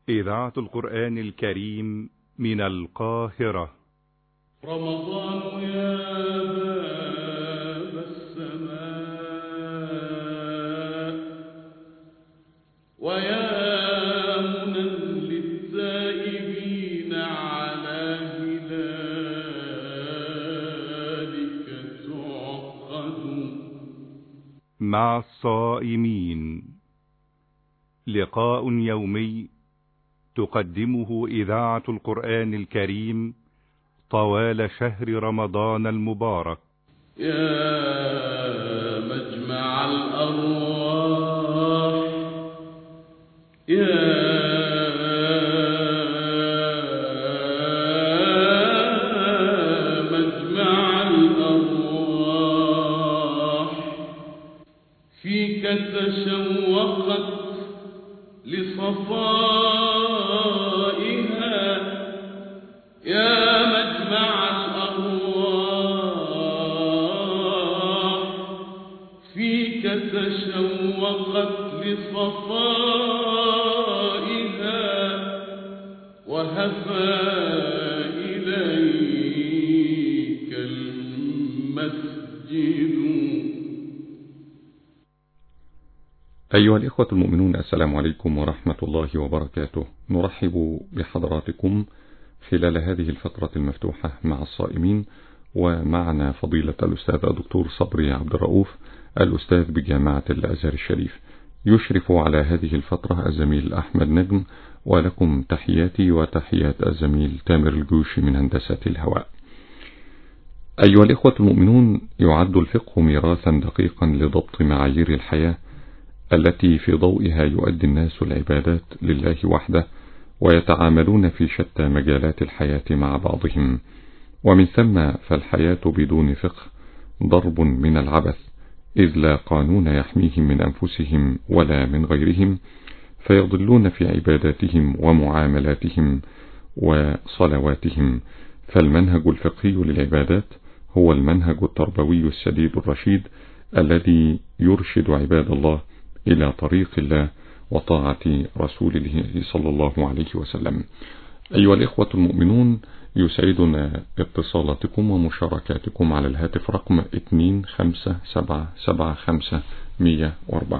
إذاعة القرآن الكريم من القاهرة رمضان يا باب السماء ويا منى للتائبين على هلالك تعقد مع الصائمين لقاء يومي تقدمه إذاعة القرآن الكريم طوال شهر رمضان المبارك يا مجمع الأرواح يا مجمع الأرواح فيك تشوقت لصفائها يا مجمع الأرواح فيك تشوقت لصفائها وهفى إليك المسجد أيها الإخوة المؤمنون السلام عليكم ورحمة الله وبركاته نرحب بحضراتكم خلال هذه الفترة المفتوحة مع الصائمين ومعنا فضيلة الأستاذ الدكتور صبري عبد الرؤوف الأستاذ بجامعة الأزهر الشريف يشرف على هذه الفترة الزميل أحمد نجم ولكم تحياتي وتحيات الزميل تامر الجوشي من هندسة الهواء أيها الإخوة المؤمنون يعد الفقه ميراثا دقيقا لضبط معايير الحياة التي في ضوئها يؤدي الناس العبادات لله وحده ويتعاملون في شتى مجالات الحياة مع بعضهم ومن ثم فالحياة بدون فقه ضرب من العبث إذ لا قانون يحميهم من أنفسهم ولا من غيرهم فيضلون في عباداتهم ومعاملاتهم وصلواتهم فالمنهج الفقهي للعبادات هو المنهج التربوي السديد الرشيد الذي يرشد عباد الله إلى طريق الله وطاعة رسوله صلى الله عليه وسلم أيها الإخوة المؤمنون يسعدنا اتصالاتكم ومشاركاتكم على الهاتف رقم 25775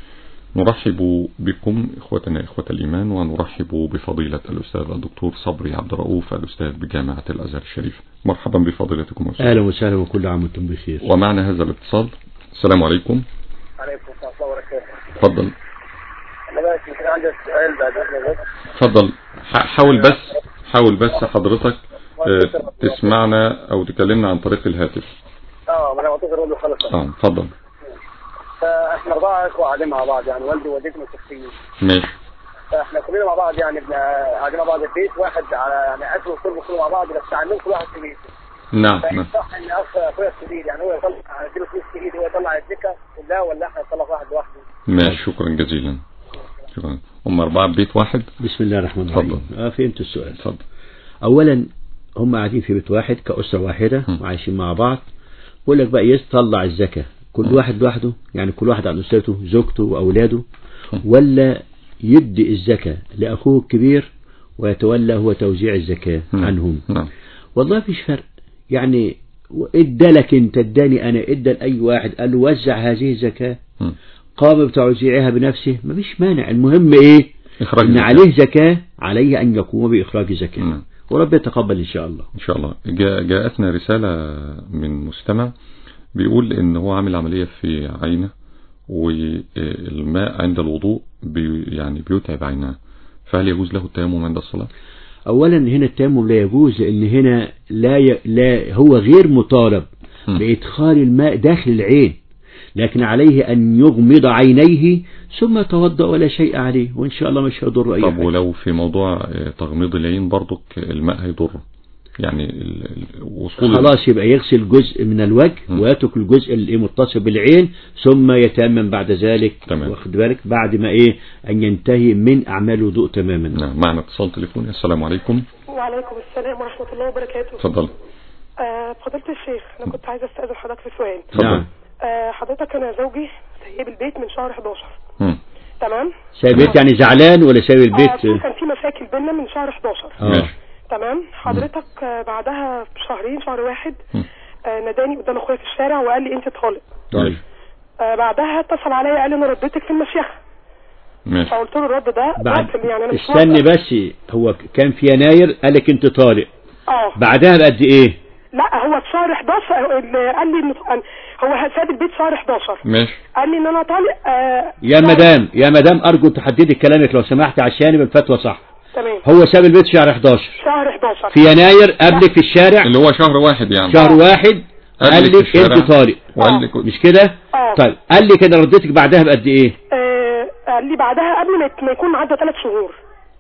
نرحب بكم إخوتنا إخوة الإيمان ونرحب بفضيلة الأستاذ الدكتور صبري عبد الرؤوف الأستاذ بجامعة الأزهر الشريف مرحبا بفضيلتكم أستاذ اهلا وسهلا وكل عام وانتم بخير ومعنا هذا الاتصال السلام عليكم عليكم السلام ورحمة الله وبركاته. تفضل أنا بس يمكن عندي سؤال بعد إذنك بس. تفضل ح- حاول بس حاول بس حضرتك آه، تسمعنا او تكلمنا عن طريق الهاتف اه ما انا معتذر والدي خلص اه اتفضل فاحنا اربعه اخوه قاعدين مع بعض يعني والدي ووالدتي متوفيين ماشي فاحنا كلنا مع بعض يعني بن- قاعدين مع بعض في البيت واحد على يعني اكل وشرب كله مع بعض بس عندهم كل واحد في بيته نعم فإن نعم صح ان اخ اخويا الكبير يعني هو يطلع اديله فلوس كتير هو يطلع الزكاه كلها ولا احنا نطلع واحد لوحده ماشي شكرا جزيلا شكرا هم أربعة ببيت واحد بسم الله الرحمن اتفضل. الرحيم اه فهمت السؤال اتفضل اولا هم قاعدين في بيت واحد كأسرة واحدة م. وعايشين مع بعض بقول لك بقى يطلع الزكاة كل واحد لوحده يعني كل واحد عن أسرته زوجته وأولاده ولا يدي الزكاة لأخوه الكبير ويتولى هو توزيع الزكاة نعم. عنهم نعم والله فيش فرق يعني ادى لك انت اداني انا ادى لاي واحد قال له وزع هذه الزكاة م. قام بتوزيعها بنفسه مفيش مانع المهم ايه إخراج ان الزكاة. عليه زكاة عليه ان يقوم باخراج زكاة نعم. ورب يتقبل ان شاء الله إن شاء الله جاء جاءتنا رسالة من مستمع بيقول إن هو عامل عملية في عينه والماء عند الوضوء بي يعني بيتعب عينه فهل يجوز له التيمم عند الصلاة؟ اولا هنا التيمم لا يجوز لان هنا لا ي... لا هو غير مطالب م. بادخال الماء داخل العين لكن عليه ان يغمض عينيه ثم يتوضا ولا شيء عليه وان شاء الله مش هيضر اي طب حاجه ولو في موضوع آه، تغميض العين برضك الماء هيضره يعني ال- ال- وصول خلاص يبقى يغسل جزء من الوجه م. ويترك الجزء اللي متصل بالعين ثم يتيمم بعد ذلك تمام. واخد بالك بعد ما ايه ان ينتهي من اعمال الوضوء تماما نعم معنا اتصال تليفوني السلام عليكم وعليكم السلام ورحمة الله وبركاته اتفضل آه فضيلة الشيخ أنا كنت عايزة أستأذن حضرتك في سؤال اتفضل نعم آه حضرتك أنا زوجي سايب البيت من شهر 11 مم. تمام سايب البيت يعني زعلان ولا سايب اه البيت في كان في مشاكل بينا من شهر 11 اه ماشي تمام حضرتك آه، بعدها بشهرين شهر واحد م. آه، ناداني قدام اخويا في الشارع وقال لي انت طالق طيب آه، بعدها اتصل عليا قال لي انا رديتك في المشيخه ماشي فقلت له الرد ده بعد باطل يعني انا مش استني موافقة. بس هو كان في يناير قالك انت طالق اه بعدها بقد ايه لا هو في شهر 11 اللي قال لي إنه- هو ساب البيت شهر 11 ماشي قال لي ان انا طالق آه يا شهر- مدام يا مدام ارجو تحددي كلامك لو سمحت عشان يبقى الفتوى صح تمام هو ساب البيت شهر 11 شهر 11 في يناير قبلك في الشارع اللي هو شهر واحد يعني شهر واحد قال قال لك في لك الشارع. انت طالق وقال لك مش كده اه طيب قال لي كده رديتك بعدها بقد ايه آه، قال لي بعدها قبل ما يت- ما يكون عدى ثلاث شهور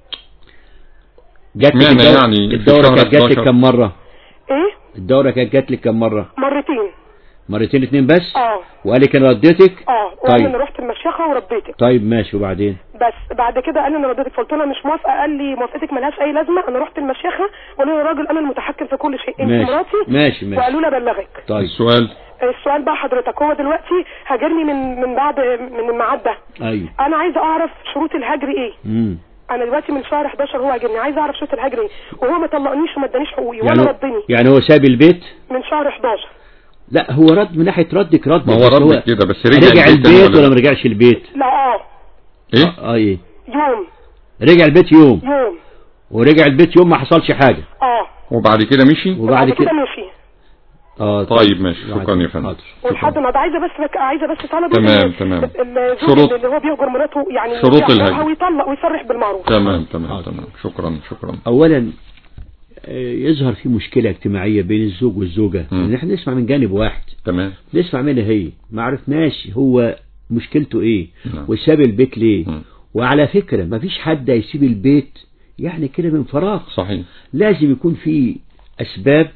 جات لك معنى الدورة, يعني في الدورة شهر كانت جات لك 11. كم مرة ايه الدورة كانت جات لك كم مرة مرتين مرتين اتنين بس اه وقال لك انا رديتك اه وقال لي انا طيب رحت المشيخه وربيتك طيب ماشي وبعدين بس بعد كده قال لي انا رديتك فقلت له انا مش موافقه قال لي موافقتك ملهاش اي لازمه انا رحت المشيخه وقالوا لي يا راجل انا المتحكم في كل شيء انت ماشي مراتي ماشي ماشي وقالوا لي ابلغك طيب السؤال السؤال بقى حضرتك هو دلوقتي هاجرني من من بعد من الميعاد ده ايوه انا عايزه اعرف شروط الهجر ايه امم انا دلوقتي من شهر 11 هو هاجرني عايزه اعرف شروط الهجر ايه وهو ما طلقنيش وما ادانيش حقوقي يعني ولا هو- ردني يعني هو ساب البيت من شهر 11 لا هو رد من ناحية ردك رد ما هو بس ردك كده بس رجع رجع البيت تاني البيت ولا ولا لا؟ ما رجعش البيت لا اه ايه اه ايه يوم رجع البيت يوم يوم ورجع البيت يوم ما حصلش حاجة اه وبعد كده مشي وبعد كده ماشي اه طيب ماشي بعد شكرا يا كده. فندم حاضر. ولحد النهارده عايزه بس بك... عايزه بس طلب تمام، ال- تمام. ال- الزوج شروط- اللي هو بيهجر مراته يعني شروط يعرفها الهجر. ويطلق ويصرح بالمعروف تمام تمام حاضر. تمام شكرا شكرا اولا آه، يظهر في مشكلة اجتماعية بين الزوج والزوجة مم. ان احنا نسمع من جانب واحد تمام نسمع منها هي ما عرفناش هو مشكلته ايه نعم. وساب البيت ليه مم. وعلى فكرة ما فيش حد هيسيب البيت يعني كده من فراغ صحيح لازم يكون في أسباب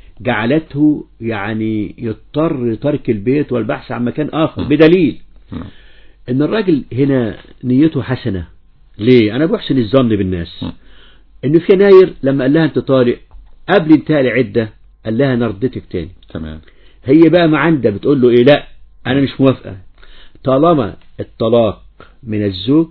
جعلته يعني يضطر ترك البيت والبحث عن مكان آخر بدليل نعم. إن الراجل هنا نيته حسنة ليه؟ أنا بحسن الظن بالناس م. إنه في يناير لما قال لها أنت طارق قبل انتهاء العدة قال لها أنا رديتك تاني تمام هي بقى معندة بتقول له إيه لا أنا مش موافقة طالما الطلاق من الزوج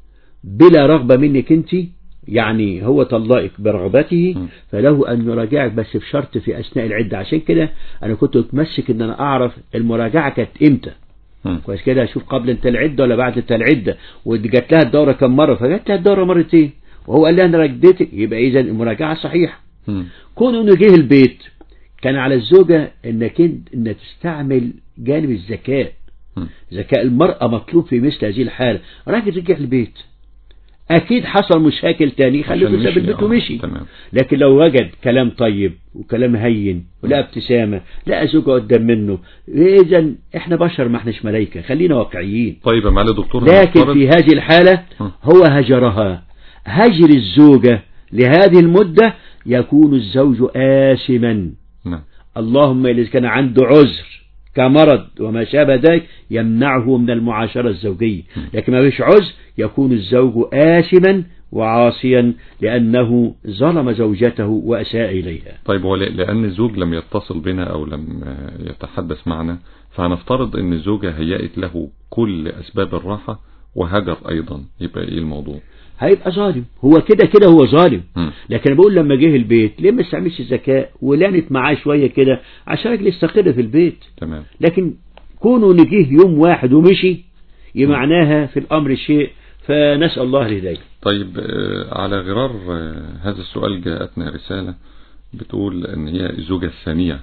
بلا رغبة منك أنت يعني هو طلقك برغبته م. فله أن يراجعك بس بشرط في أثناء العدة عشان كده أنا كنت متمسك إن أنا أعرف المراجعة كانت إمتى مم. كويس كده أشوف قبل انت العدة ولا بعد انت العدة ودي جات لها الدورة كم مرة فجات لها الدورة مرتين وهو قال لها أنا رديتك يبقى إذا المراجعة صحيحة مم. كون انه جه البيت كان على الزوجة انك انت ان تستعمل جانب الذكاء مم. ذكاء المرأة مطلوب في مثل هذه الحالة راجل رجع البيت اكيد حصل مشاكل تاني خليته عشان ساب مشي، البيت آه، ومشي تمام. لكن لو وجد كلام طيب وكلام هين ولا ابتسامة لا زوجة قدام منه اذا احنا بشر ما احناش ملايكة خلينا واقعيين طيب يا معالي دكتور لكن هنفترض- في هذه الحالة م. هو هجرها هجر الزوجة لهذه المدة يكون الزوج آثما نعم اللهم إذا كان عنده عذر كمرض وما شابه ذلك يمنعه من المعاشرة الزوجية لكن ما فيش عذر يكون الزوج آثما وعاصيا لأنه ظلم زوجته وأساء إليها طيب هو ل- لأن الزوج لم يتصل بنا أو لم آه، يتحدث معنا فهنفترض أن الزوجة هيأت له كل أسباب الراحة وهجر أيضا يبقى إيه الموضوع هيبقى ظالم هو كده كده هو ظالم مم. لكن بقول لما جه البيت ليه ما استعملش الذكاء ولانت معاه شوية كده عشان راجل يستقر في البيت تمام لكن كونه نجيه يوم واحد ومشي معناها في الأمر شيء فنسأل الله الهداية طيب آه، على غرار آه، هذا السؤال جاءتنا رسالة بتقول ان هي الزوجة الثانية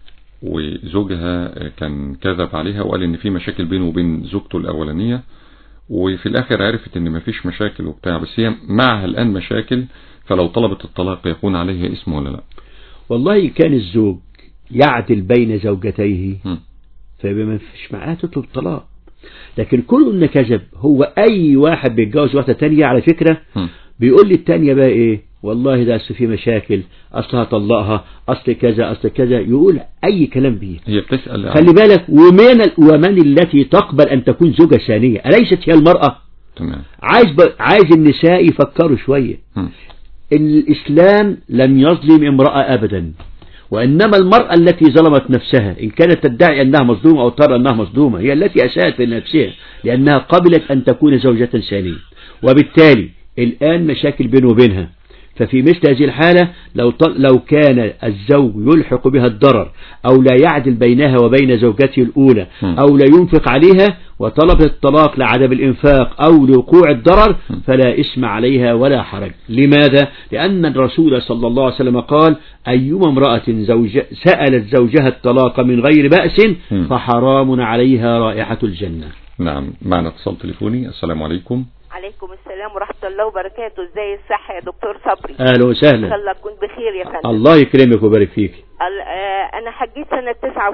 وزوجها آه، كان كذب عليها وقال ان في مشاكل بينه وبين زوجته الاولانية وفي الاخر عرفت ان مفيش مشاكل وبتاع بس هي معها الان مشاكل فلو طلبت الطلاق يكون عليه اسم ولا لا والله كان الزوج يعدل بين زوجتيه مم. فيبقى ما فيش معاه تطلب طلاق لكن كل ان كذب هو اي واحد بيتجوز واحده تانية على فكرة مم. بيقول لي التانية بقى ايه والله ده اصل في مشاكل اصل هطلقها اصل كذا اصل كذا يقول اي كلام بيه هي بتسأل عن- خلي بالك ومن ومن التي تقبل ان تكون زوجة ثانية اليست هي المرأة تمام عايز ب... عايز النساء يفكروا شوية مم. الإسلام لم يظلم امرأة أبدا وإنما المرأة التي ظلمت نفسها إن كانت تدعي أنها مظلومة أو ترى أنها مظلومة هي التي أساءت لنفسها لأنها قبلت أن تكون زوجة ثانية وبالتالي الآن مشاكل بينه وبينها ففي مثل هذه الحالة لو طل لو كان الزوج يلحق بها الضرر أو لا يعدل بينها وبين زوجته الأولى م. أو لا ينفق عليها وطلب الطلاق لعدم الإنفاق أو لوقوع الضرر فلا إثم عليها ولا حرج لماذا؟ لأن الرسول صلى الله عليه وسلم قال أيما امرأة زوج سألت زوجها الطلاق من غير بأس م. فحرام عليها رائحة الجنة نعم معنا اتصال تليفوني السلام عليكم عليكم السلام ورحمة الله وبركاته ازاي الصحة يا دكتور صبري أهلا ان شاء وسهلا الله تكون بخير يا فندم الله يكرمك ويبارك فيك ال- آه، انا حجيت سنة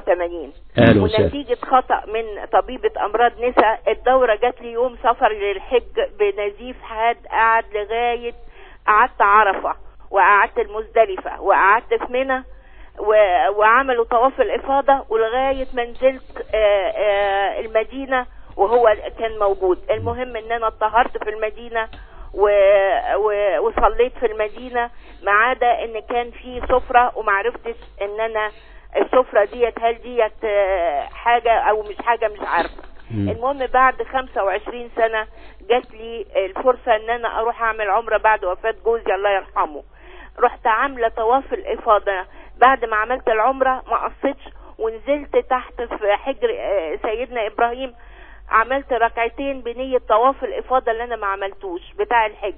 89 أهلا وسهلا ونتيجة خطأ من طبيبة امراض نساء الدورة جات لي يوم سفر للحج بنزيف حاد قعد لغاية قعدت عرفة وقعدت المزدلفة وقعدت في منى و- وعملوا طواف الافاضة ولغاية ما نزلت آه، آه، المدينة وهو كان موجود المهم ان انا اتطهرت في المدينة و... و... وصليت في المدينة ما عدا ان كان في سفرة ومعرفتش ان انا السفرة ديت هل ديت آه، حاجة او مش حاجة مش عارفة مم. المهم بعد 25 سنة جات لي الفرصة ان انا اروح اعمل عمرة بعد وفاة جوزي الله يرحمه رحت عاملة طواف الافاضة بعد ما عملت العمرة ما قصيتش ونزلت تحت في حجر آه، سيدنا ابراهيم عملت ركعتين بنية طواف الافاضة اللي انا ما عملتوش بتاع الحج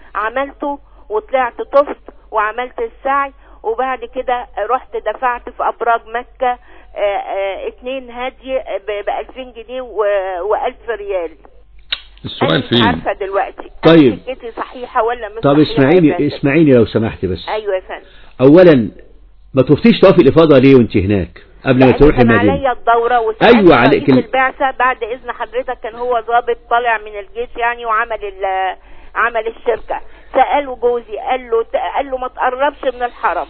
عملته وطلعت طفت وعملت السعي وبعد كده رحت دفعت في ابراج مكة آه، آه، اتنين هدي ب 2000 جنيه و 1000 ريال السؤال انا مش فين عارفة دلوقتي طيب. أنا حجتي صحيحة ولا مش طب صحيحة يا اسمعيني فندم؟ اسمعيني لو سمحت بس ايوه يا فندم اولا ما طفتيش طواف الافاضه ليه وانت هناك قبل ما لأن تروحي كان المدينه عليا الدورة وسألت أيوة، عليك رئيس ال- البعثة بعد إذن حضرتك كان هو ضابط طالع من الجيش يعني وعمل ال- عمل الشركة سأله جوزي قال له قال له ما تقربش من الحرم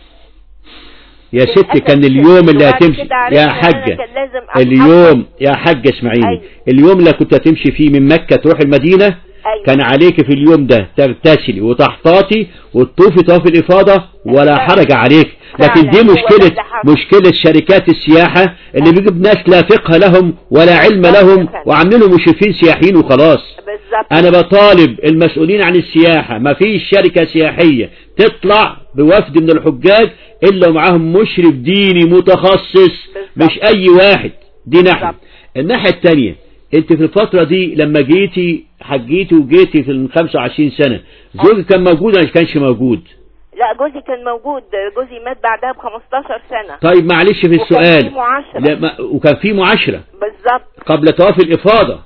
يا ست للأسف كان اليوم اللي وبعد هتمشي كده عرفت يا إن أنا حاجة كان لازم أتحرك. اليوم يا حاجة اسمعيني أيوة. اليوم اللي كنت هتمشي فيه من مكة تروح المدينة أيوة. كان عليك في اليوم ده تغتسلي وتحتاطي وتطوفي طواف الإفاضة ولا فعلا. حرج عليك لكن فعلا، دي هو ده مشكلة اللي حصل. مشكلة شركات السياحة اللي بيجيب ناس لا فقه لهم ولا علم بالظبط لهم يا فندم. وعاملينهم مشرفين سياحيين وخلاص بالظبط انا بطالب المسؤولين عن السياحة ما فيش شركة سياحية تطلع بوفد من الحجاج الا ومعاهم مشرف ديني متخصص بالظبط. مش اي واحد دي ناحية بالظبط. الناحية التانية انت في الفترة دي لما جيتي حجيتي وجيتي في ال 25 سنة زوجك كان موجود ولا ما كانش موجود لا جوزي كان موجود جوزي مات بعدها ب 15 سنة طيب معلش في وكان السؤال في معاشرة. لا ما وكان في معاشرة بالظبط قبل طواف الإفاضة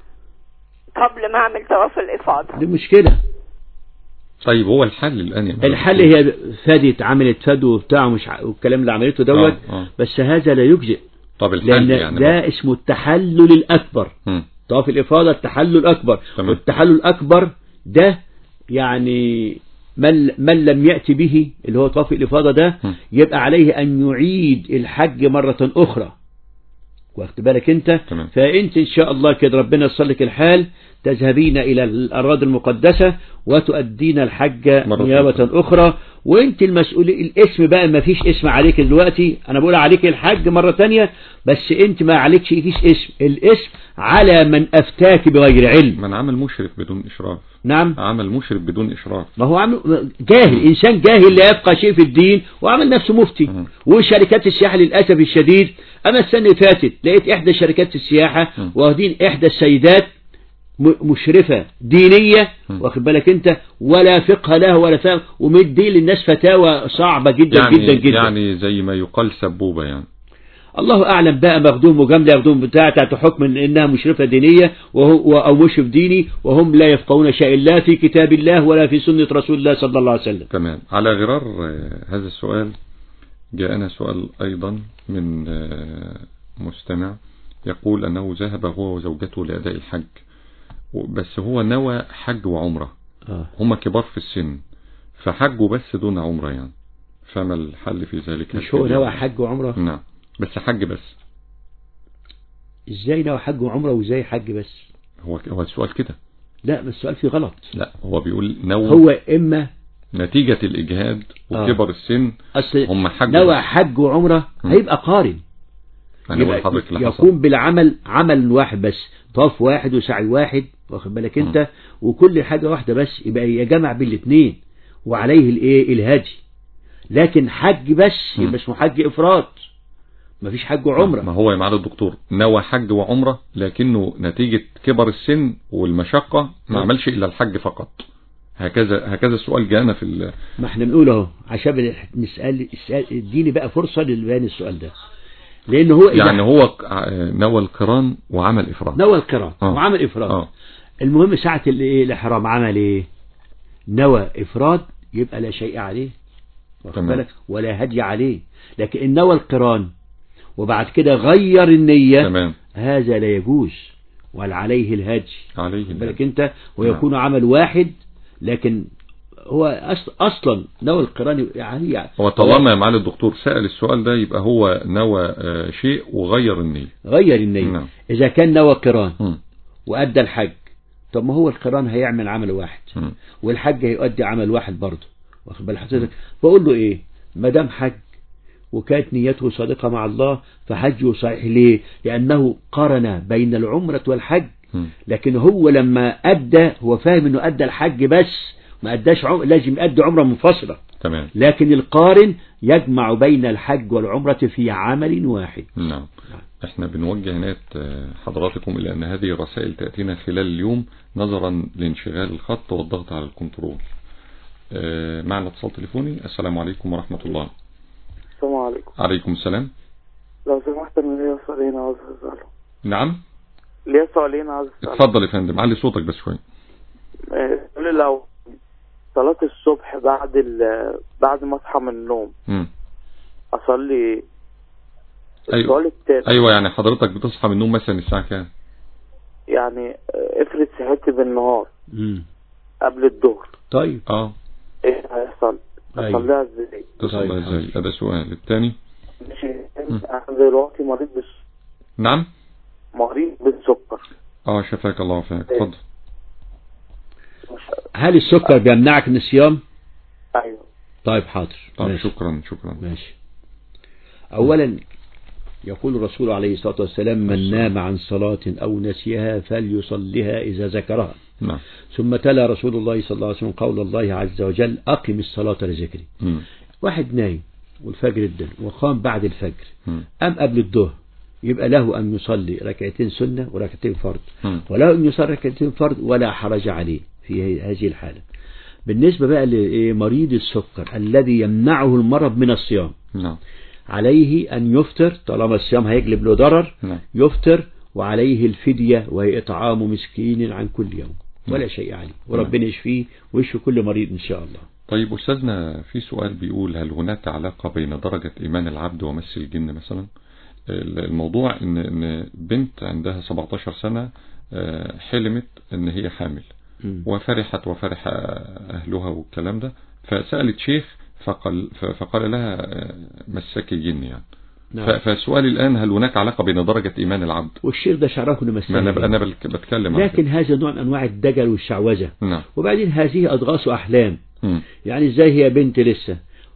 قبل ما اعمل طواف الافاضة دي مشكلة طيب هو الحل الآن يا مدام الحل هي فادت عملت فدو وبتاع مش ع- والكلام اللي عملته دوت آه، آه. بس هذا لا يجزئ طب الحل لأن يعني ده بقى. اسمه التحلل الأكبر مم. طواف الإفاضة التحلل الأكبر تمام. والتحلل الأكبر ده يعني من, من لم يأتي به اللي هو طواف الإفاضة ده م. يبقى عليه أن يعيد الحج مرة أخرى واخد بالك انت تمام. فانت ان شاء الله كده ربنا يصلك الحال تذهبين الى الاراضي المقدسة وتؤدين الحج مرة نيابة أخرى. اخرى وانت المسؤول الاسم بقى ما فيش اسم عليك دلوقتي انا بقول عليك الحج مرة تانية بس انت ما عليكش فيش اسم الاسم على من افتاك بغير علم من عمل مشرف بدون إشراف نعم عمل مشرف بدون إشراف ما هو عامل جاهل انسان جاهل لا يفقه شيء في الدين وعمل نفسه مفتي مم. وشركات السياحه للاسف الشديد اما السنه اللي فاتت لقيت احدى شركات السياحه مم. واخدين احدى السيدات م- مشرفه دينيه مم. واخد بالك انت ولا فقه لها ولا فهم ومدي للناس فتاوى صعبه جدا يعني جدا جدا يعني زي ما يقال سبوبة يعني الله اعلم بقى مخدوم مجامله ياخدوم بتاع تحت حكم إن انها مشرفه دينيه وهو او مشرف ديني وهم لا يفقهون شيء لا في كتاب الله ولا في سنه رسول الله صلى الله عليه وسلم تمام على غرار آه، هذا السؤال جاءنا سؤال أيضا من آه، مستمع يقول أنه ذهب هو وزوجته لأداء الحج و- بس هو نوى حج وعمرة آه. هما كبار في السن فحجوا بس دون عمرة يعني فما الحل في ذلك مش هو هل نوى يعني- حج وعمرة نعم بس حج بس ازاي نوى حج وعمرة وازاي حج بس هو هو السؤال كده لا بس السؤال فيه غلط لا هو بيقول نوى هو اما نتيجة الإجهاد آه. وكبر السن أصل هم حج نوى حج وعمرة مم. هيبقى قارن أنا بقول يبقى لحضرتك اللي حصل يقوم بالعمل عمل واحد بس طاف واحد وسعي واحد واخد بالك انت وكل حاجة واحدة بس يبقى يجمع بين الاثنين وعليه الايه الهدي لكن حج بس مم. يبقى اسمه حج افراد مفيش حج ما وعمرة هو يا معالي الدكتور نوى حج وعمرة لكنه نتيجة كبر السن والمشقة ما آه. عملش إلا الحج فقط هكذا هكذا السؤال جاءنا في ال- ما احنا بنقول اهو عشان نسأل اسأل- اديني بقى فرصة للبيان السؤال ده لان هو إذا يعني هو ق- آه، نوى القران وعمل إفراد نوى القران آه. وعمل افراد اه المهم ساعة الايه الاحرام عمل ايه نوى افراد يبقى لا شيء عليه واخد تمام. بالك ولا هدي عليه لكن ان نوى القران وبعد كده غير النية تمام هذا لا يجوز ولا عليه الهدي عليه واخد بالك الهدي. انت ويكون عمل واحد لكن هو أصل اصلا نوى القران يعني هو طالما يا معالي الدكتور سأل السؤال ده يبقى هو نوى آه، شيء وغير النية غير النية نعم. اذا كان نوى قران مم. وادى الحج طب ما هو القران هيعمل عمل واحد مم. والحج هيؤدي عمل واحد برضه واخد بال حضرتك بقول له ايه ما دام حج وكانت نيته صادقه مع الله فحجه صحيح ليه لانه قرن بين العمره والحج مم. لكن هو لما ادى هو فاهم انه ادى الحج بس ما اداش عم... لازم يؤدي عمره منفصله تمام لكن القارن يجمع بين الحج والعمره في عمل واحد نعم احنا بنوجه هناك آه، حضراتكم الى ان هذه الرسائل تأتينا خلال اليوم نظرا لانشغال الخط والضغط على الكنترول آه، معنا اتصال تليفوني السلام عليكم ورحمة الله السلام عليكم عليكم السلام لو سمحت انا ليا سؤالين عاوز اساله نعم ليا سؤالين عاوز اساله اتفضل يا فندم علي صوتك بس شوية آه، السؤال الاول صلاة الصبح بعد ال بعد ما اصحى من النوم مم. اصلي أيوة. السؤال التاني ايوه يعني حضرتك بتصحى من النوم مثلا الساعة كام يعني آه، افرض صحيت بالنهار مم. قبل الظهر طيب اه ايه هيحصل أيوة. اصليها ازاي تصل طيب، ازاي هذا سؤال الثاني ماشي انا دلوقتي مريض بس نعم مريض بالسكر اه شفاك الله وفاك اتفضل هل السكر بيمنعك من الصيام ايوه طيب حاضر طيب ماشي. شكرا شكرا ماشي أولا يقول الرسول عليه الصلاة والسلام من نام عن صلاة أو نسيها فليصلها إذا ذكرها نعم ثم تلا رسول الله صلى الله عليه وسلم قول الله عز وجل أقم الصلاة لذكري مم. واحد نايم والفجر ادن وقام بعد الفجر مم. أم قبل الظهر يبقى له أن يصلي ركعتين سنة وركعتين فرض مم. وله أن يصلي ركعتين فرض ولا حرج عليه في هذه الحالة بالنسبة بقى لمريض السكر الذي يمنعه المرض من الصيام نعم عليه أن يفطر طالما الصيام هيجلب له ضرر نعم يفطر وعليه الفدية وهي إطعام مسكين عن كل يوم ولا نعم. شيء عليه وربنا يشفيه ويشفي كل مريض إن شاء الله طيب أستاذنا في سؤال بيقول هل هناك علاقة بين درجة إيمان العبد ومس الجن مثلا الموضوع إن, إن بنت عندها 17 سنة آه، حلمت إن هي حامل مم. وفرحت وفرح أهلها والكلام ده فسألت شيخ فقال, فقال لها آه، مسك الجن يعني نعم. ف- فالسؤال الآن هل هناك علاقة بين درجة إيمان العبد والشيخ ده شعره كله ما أنا مسائل أنا بلك- بتكلم عن لكن كده. هذا نوع من أنواع الدجل والشعوذة نعم وبعدين هذه أضغاث أحلام مم. يعني إزاي هي بنت لسه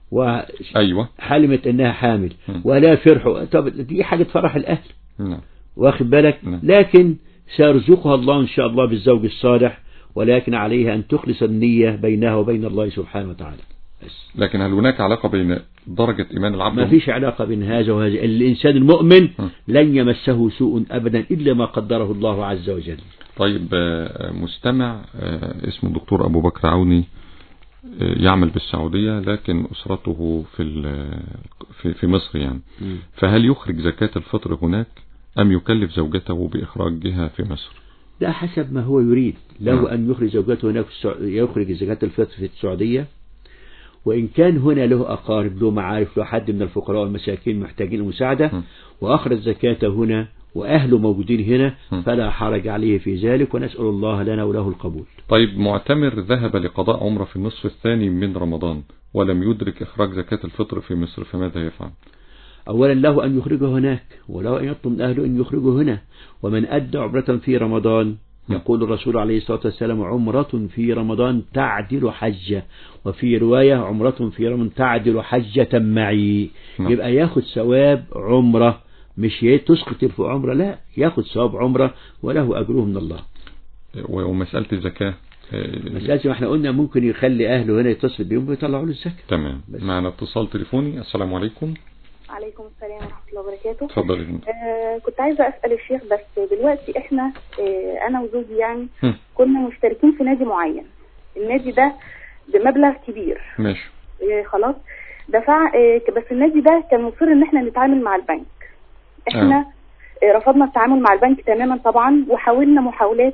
أيوة وحلمت إنها حامل مم. ولا فرحوا طب دي حاجة تفرح الأهل نعم واخد بالك نعم. لكن سيرزقها الله إن شاء الله بالزوج الصالح ولكن عليها أن تخلص النية بينها وبين الله سبحانه وتعالى بس لكن هل هناك علاقة بين درجة إيمان العبد ما فيش علاقة بين هذا وهذا الإنسان المؤمن م. لن يمسه سوء أبدا إلا ما قدره الله عز وجل طيب آه، مستمع آه، اسمه الدكتور أبو بكر عوني آه، يعمل بالسعودية لكن أسرته في ال- في في مصر يعني فهل يخرج زكاة الفطر هناك أم يكلف زوجته بإخراجها في مصر ده حسب ما هو يريد نعم. له أن يخرج زوجته هناك في السع- يخرج زكاة الفطر في السعودية وإن كان هنا له أقارب له معارف له حد من الفقراء والمساكين محتاجين المساعدة م. وأخرج زكاته هنا وأهله موجودين هنا م. فلا حرج عليه في ذلك ونسأل الله لنا وله القبول طيب معتمر ذهب لقضاء عمرة في النصف الثاني من رمضان ولم يدرك إخراج زكاة الفطر في مصر فماذا يفعل أولا له أن يخرجه هناك وله أن يطلب من أهله أن يخرجه هنا ومن أدى عمرة في رمضان يقول الرسول عليه الصلاة والسلام عمرة في رمضان تعدل حجة وفي رواية عمرة في رمضان تعدل حجة معي نعم. يبقى ياخد ثواب عمرة مش ي- تسقط في عمرة لا ياخد ثواب عمرة وله أجره من الله و- ومسألة الزكاة آه، مسألة ما احنا قلنا ممكن يخلي أهله هنا يتصل بيهم ويطلعوا له الزكاة تمام بس. معنا اتصال تليفوني السلام عليكم عليكم السلام ورحمة الله وبركاته اتفضل يا فندم. آه كنت عايزة أسأل الشيخ بس دلوقتي احنا آه أنا وزوجي يعني هم، كنا مشتركين في نادي معين النادي ده بمبلغ كبير ماشي آه خلاص دفع آه بس النادي ده كان مصر ان احنا نتعامل مع البنك احنا آه رفضنا التعامل مع البنك تماما طبعا وحاولنا محاولات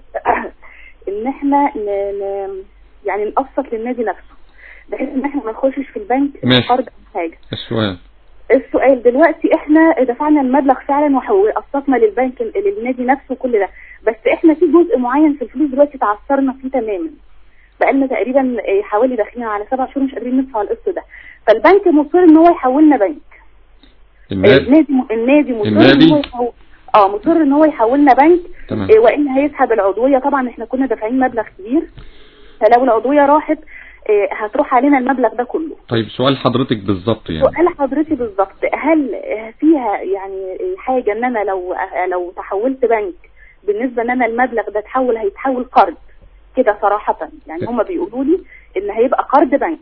ان احنا ن... ن... يعني نقسط للنادي نفسه بحيث ان احنا ما نخشش في البنك ماشي. قرض او حاجه السؤال السؤال دلوقتي احنا دفعنا المبلغ فعلا وح- وقسطنا للبنك للنادي نفسه كل ده بس احنا في جزء معين في الفلوس دلوقتي تعثرنا فيه تماما بقالنا تقريبا آه، حوالي داخلين على سبع شهور مش قادرين ندفع القسط ده فالبنك مصر ان هو يحولنا بنك آه، النادي النادي م- النادي مصر النادي؟ ان هو يحول اه مصر ان هو يحولنا بنك تمام آه، والا هيسحب العضويه طبعا احنا كنا دافعين مبلغ كبير فلو العضويه راحت آه، هتروح علينا المبلغ ده كله طيب سؤال حضرتك بالظبط يعني سؤال حضرتك بالظبط هل فيها يعني حاجة ان انا لو لو تحولت بنك بالنسبة ان انا المبلغ ده تحول هيتحول قرض كده صراحة يعني هما بيقولوا لي ان هيبقى قرض بنك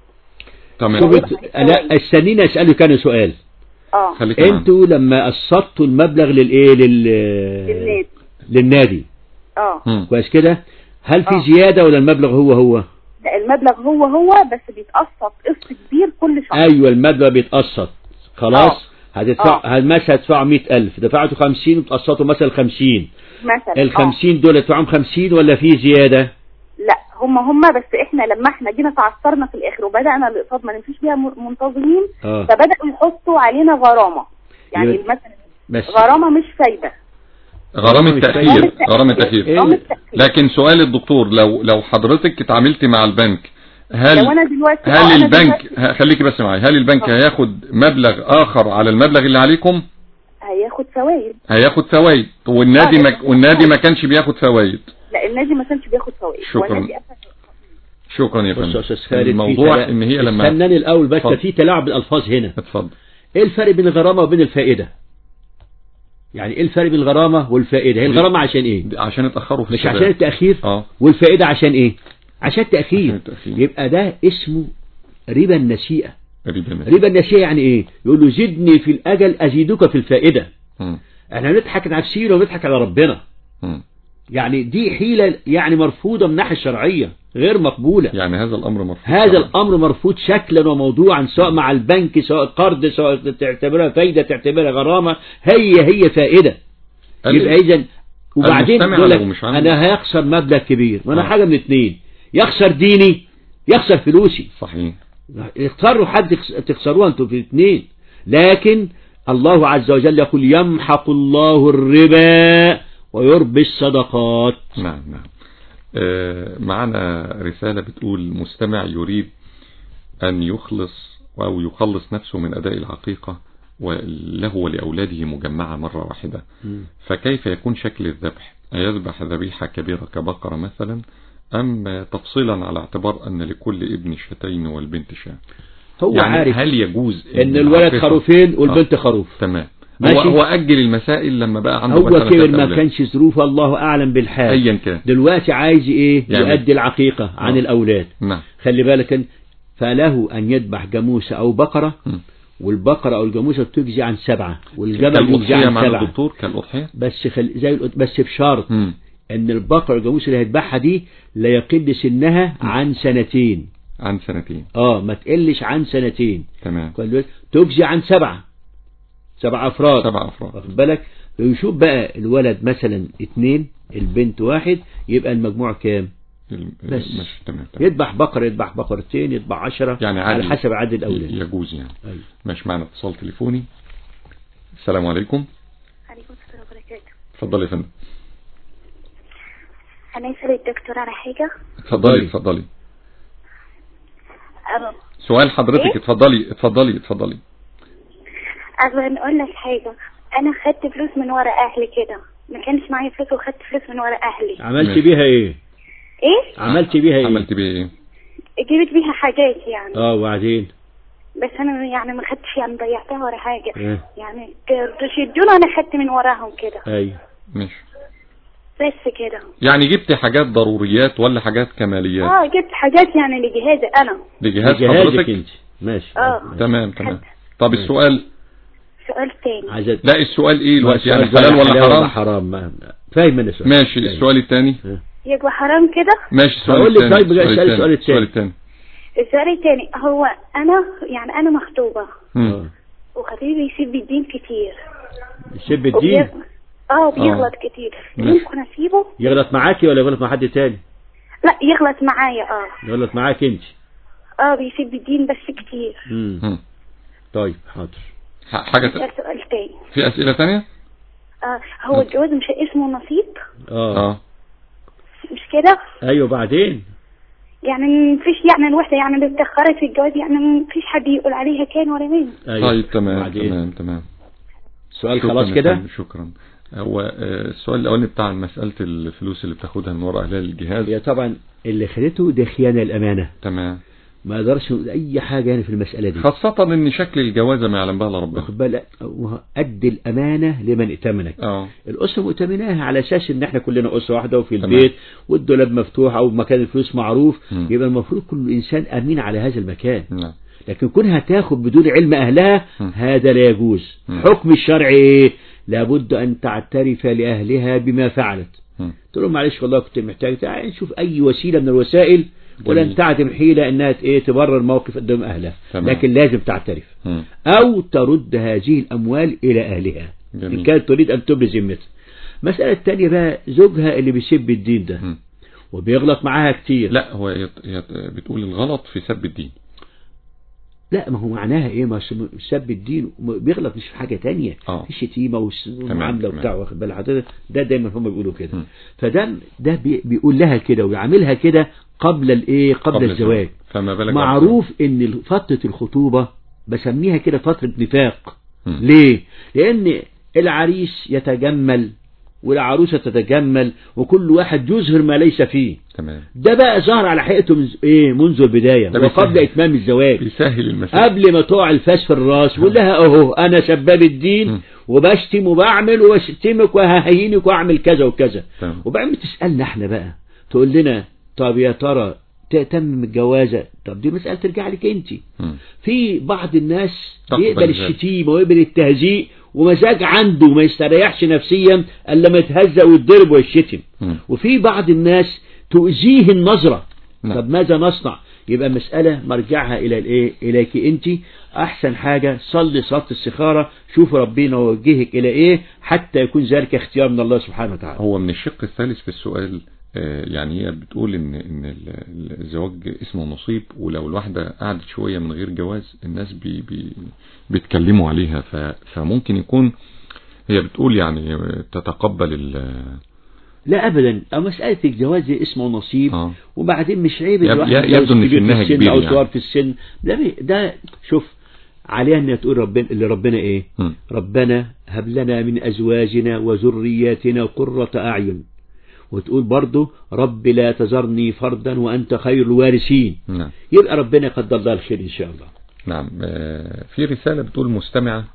تمام شوفت لا استنيني اسأله كان سؤال اه خليك معانا. انتوا لما قسطتوا المبلغ للايه لل للنادي للنادي اه هم، كويس كده هل في آه. زيادة ولا المبلغ هو هو لا، المبلغ هو هو بس بيتقسط قسط كبير كل شهر ايوه المبلغ بيتقسط خلاص هتدفع هل مثلا هتدفعوا 100000 دفعتوا 50 وتقسطوا مثلا 50 مثلا ال آه. 50 دول تدفعهم 50 ولا في زيادة لا هما هما بس احنا لما احنا جينا تعثرنا في الاخر وبدانا الاقساط ما نمشيش بيها م- منتظمين اه فبداوا يحطوا علينا غرامة يعني يبقى- مثلا بس غرامة مش فايدة غرامة غرامة تأخير التأخير. غرامة تأخير إيه؟ غرامة تأخير. لكن سؤال الدكتور لو لو حضرتك اتعاملتي مع البنك هل لو انا دلوقتي آه، هل أنا البنك دلوقتي ه- خليكي بس معايا هل البنك آه. هياخد مبلغ آخر على المبلغ اللي عليكم هياخد فوائد هياخد فوائد والنادي آه، ما هياخد والنادي ما فوائد. كانش بياخد فوائد لا النادي ما كانش بياخد فوائد شكراً. والنادي قفل. شكرا يا بص يا فندم استاذ خالد في الموضوع تلا- ان هي لما استناني الاول بس اتفضل. في تلاعب بالالفاظ هنا اتفضل ايه الفرق بين الغرامة وبين الفائدة يعني ايه الفرق بين الغرامة والفائدة هي الغرامة عشان ايه عشان اتأخروا في مش السداد. عشان التأخير اه والفائدة عشان ايه عشان عشان التأخير التأخير. يبقى ده اسمه ربا النسيئة ربا ربا النسيئة يعني ايه يقول له زدني في الأجل أزيدك في الفائدة مم. احنا بنضحك على نفسينا وبنضحك على ربنا مم. يعني دي حيلة يعني مرفوضة من الناحية الشرعية غير مقبولة يعني هذا الأمر مرفوض هذا طبعاً. الأمر مرفوض شكلا وموضوعا سواء مع البنك سواء قرض سواء تعتبرها فايدة تعتبرها غرامة هي هي فائدة قال يبقى لي- إذا وبعدين المستمع يقول لك لو مش عنده- أنا هيخسر مبلغ كبير وأنا آه. حاجة من اتنين يخسر ديني يخسر فلوسي صحيح اختاروا حد يخس- تخسروها انتوا في الاثنين لكن الله عز وجل يقول يمحق الله الربا ويربي الصدقات نعم نعم آه، معنا رسالة بتقول مستمع يريد أن يخلص أو يخلص نفسه من أداء العقيقة وله ولأولاده مجمعة مرة واحدة فكيف يكون شكل الذبح أيذبح ذبيحة كبيرة كبقرة مثلا أم تفصيلا على اعتبار أن لكل ابن شتين والبنت شاة هو يعني عارف هل يجوز ان الولد العقيقة- خروفين والبنت خروف تمام ماشي. هو هو أجل المسائل لما بقى عنده هو مثلا كبر ثلاث ما أولاد. كانش ظروفه الله اعلم بالحال أيا كان دلوقتي عايز ايه يعني- يؤدي العقيقة عن آه. الاولاد نعم خلي بالك إن- فله ان يذبح جاموسة او بقرة مم. والبقرة او الجاموسة تجزي عن سبعة والجمل يجزي كالأضحية عن مع سبعة الدكتور كالأضحية بس خل... زي القط- بس بشرط مم. ان البقرة الجاموسة اللي هيذبحها دي لا يقل سنها عن سنتين عن سنتين اه ما تقلش عن سنتين تمام كل بالك؟ تجزي عن سبعة سبع افراد سبع أفراد واخد بالك يشوف بقى الولد مثلا اتنين البنت واحد يبقى المجموع كام الم- بس. ماشي تمام تمام يذبح بقرة يذبح بقرتين يذبح عشرة يعني على عادي. حسب عدد الأولاد يجوز يعني أيوة. ماشي معنا اتصال تليفوني السلام عليكم عليكم السلام وبركاته اتفضلي يا فندم انا اسال الدكتور على حاجه اتفضلي اتفضلي أبو سؤال حضرتك إيه؟ اتفضلي اتفضلي اتفضلي أبو نقول لك حاجه انا خدت فلوس من ورا اهلي كده ما كانش معايا فلوس وخدت فلوس من ورا اهلي عملت ماشي. بيها ايه ايه عملت بيها ايه عملت بيه ايه جبت بيها حاجات يعني اه وبعدين بس انا يعني ما خدتش يعني ضيعتها ولا حاجه إيه. يعني رضوش يدونا انا خدت من وراهم كده ايوه ماشي بس كده يعني جبت حاجات ضروريات ولا حاجات كماليات اه جبت حاجات يعني لجهازي انا لجهاز جهازك حضرتك انت ماشي اه تمام تمام طب السؤال سؤال تاني عايزة لا السؤال ايه دلوقتي يعني السؤال حلال ولا حرام حرام ما- فاهم انا السؤال ماشي فاهم. السؤال الثاني يبقى حرام كده ماشي السؤال هقول لك الثاني طيب بقى اسأل السؤال التاني. السؤال الثاني السؤال التاني هو انا يعني انا مخطوبه مم. آه. وخطيبي يسيب الدين كتير شب الدين وبيغ- اه بيغلط كتير ماشي. ممكن اسيبه يغلط معاكي ولا يغلط مع حد تاني لا يغلط معايا اه يغلط معاك انت اه بيسيب الدين بس كتير مم. مم. طيب حاضر ح- حاجة ده ت- سؤال تاني في أسئلة ثانية اه هو الجواز مش اسمه نصيب اه اه مش كده ايوه بعدين يعني مفيش يعني الوحدة يعني اللي اتأخرت في الجواز يعني مفيش حد يقول عليها كان ولا مين ايوه طيب تمام بعدين. تمام تمام سؤال شكراً خلاص يا كده فندم، شكرا هو آه، السؤال الأولاني بتاع مسألة الفلوس اللي بتاخدها من وراء أهلها للجهاز هي طبعا اللي خدته ده خيانة الأمانة تمام ما اقدرش نقول أي حاجة يعني في المسألة دي خاصة إن شكل الجوازة ما يعلم بها إلا ربنا واخد بالك أدي الأمانة لمن ائتمنك اه الأسرة مؤتمناها على أساس إن إحنا كلنا أسرة واحدة وفي تمام. البيت والدولاب مفتوح أو مكان الفلوس معروف مم. يبقى المفروض كل إنسان أمين على هذا المكان نعم لكن كونها تاخد بدون علم أهلها مم. هذا لا يجوز مم. حكم الشرع إيه لابد أن تعترف لأهلها بما فعلت مم. قلت لهم معلش والله كنت محتاج تعال نشوف أي وسيلة من الوسائل ولن جميل. تعدم حيلة أنها ت- إيه تبرر الموقف قدام أهلها تمام. لكن لازم تعترف مم. أو ترد هذه الأموال إلى أهلها جميل. إن كانت تريد أن تبرز ذمتها المسألة الثانية بقى زوجها اللي بيسب الدين ده مم. وبيغلط معاها كتير لا هو يط- يط- بتقول الغلط في سب الدين لا ما هو معناها ايه ما سب- سب الدين بيغلط مش في حاجة تانية آه. في شتيمة والس- والمعاملة تمام. وبتاع واخد بال حضرتك ده دايما هم بيقولوا كده مم. فده ده بي- بيقول لها كده ويعاملها كده قبل الايه قبل, قبل الزواج فما بالك معروف ان فترة الخطوبة بسميها كده فترة نفاق مم. ليه لان العريس يتجمل والعروسة تتجمل وكل واحد يظهر ما ليس فيه تمام ده بقى ظهر على حقيقته من ايه منذ البداية ده وقبل بيسهل. اتمام الزواج بيسهل المسألة قبل ما تقع الفاس في الراس ويقول لها اهو انا سباب الدين مم. وبشتم وبعمل واشتمك وههينك واعمل كذا وكذا تمام. وبعدين بتسالنا احنا بقى تقول لنا طب يا ترى تتم الجوازه طب دي مساله ترجع لك انت مم. في بعض الناس تقبل يقبل ذلك. الشتيمه ويقبل التهزيء ومزاج عنده ما يستريحش نفسيا الا لما يتهزأ ويتضرب ويشتم مم. وفي بعض الناس تؤذيه النظرة نعم. طب ماذا نصنع يبقى مسألة مرجعها إلى الإيه إليك أنت أحسن حاجة صلي صلاة السخارة شوف ربنا وجهك إلى إيه حتى يكون ذلك اختيار من الله سبحانه وتعالى هو من الشق الثالث في السؤال آه، يعني هي بتقول ان ان ال- الزواج اسمه نصيب ولو الواحدة قعدت شوية من غير جواز الناس بي بي بيتكلموا عليها ف- فممكن يكون هي بتقول يعني تتقبل ال لا أبدا أو مسألة الجواز دي اسمه نصيب آه. وبعدين مش عيب يب- الواحد ي- يتجوز يبدو إن كبير سنها في السن كبير أو يعني. صغار في السن ده, بي- ده شوف عليها أن تقول ربنا اللي ربنا إيه مم. ربنا هب لنا من أزواجنا وذرياتنا قرة أعين وتقول برضه رب لا تذرني فردا وأنت خير الوارثين نعم يبقى ربنا قدر لها الخير إن شاء الله نعم آه، في رسالة بتقول مستمعة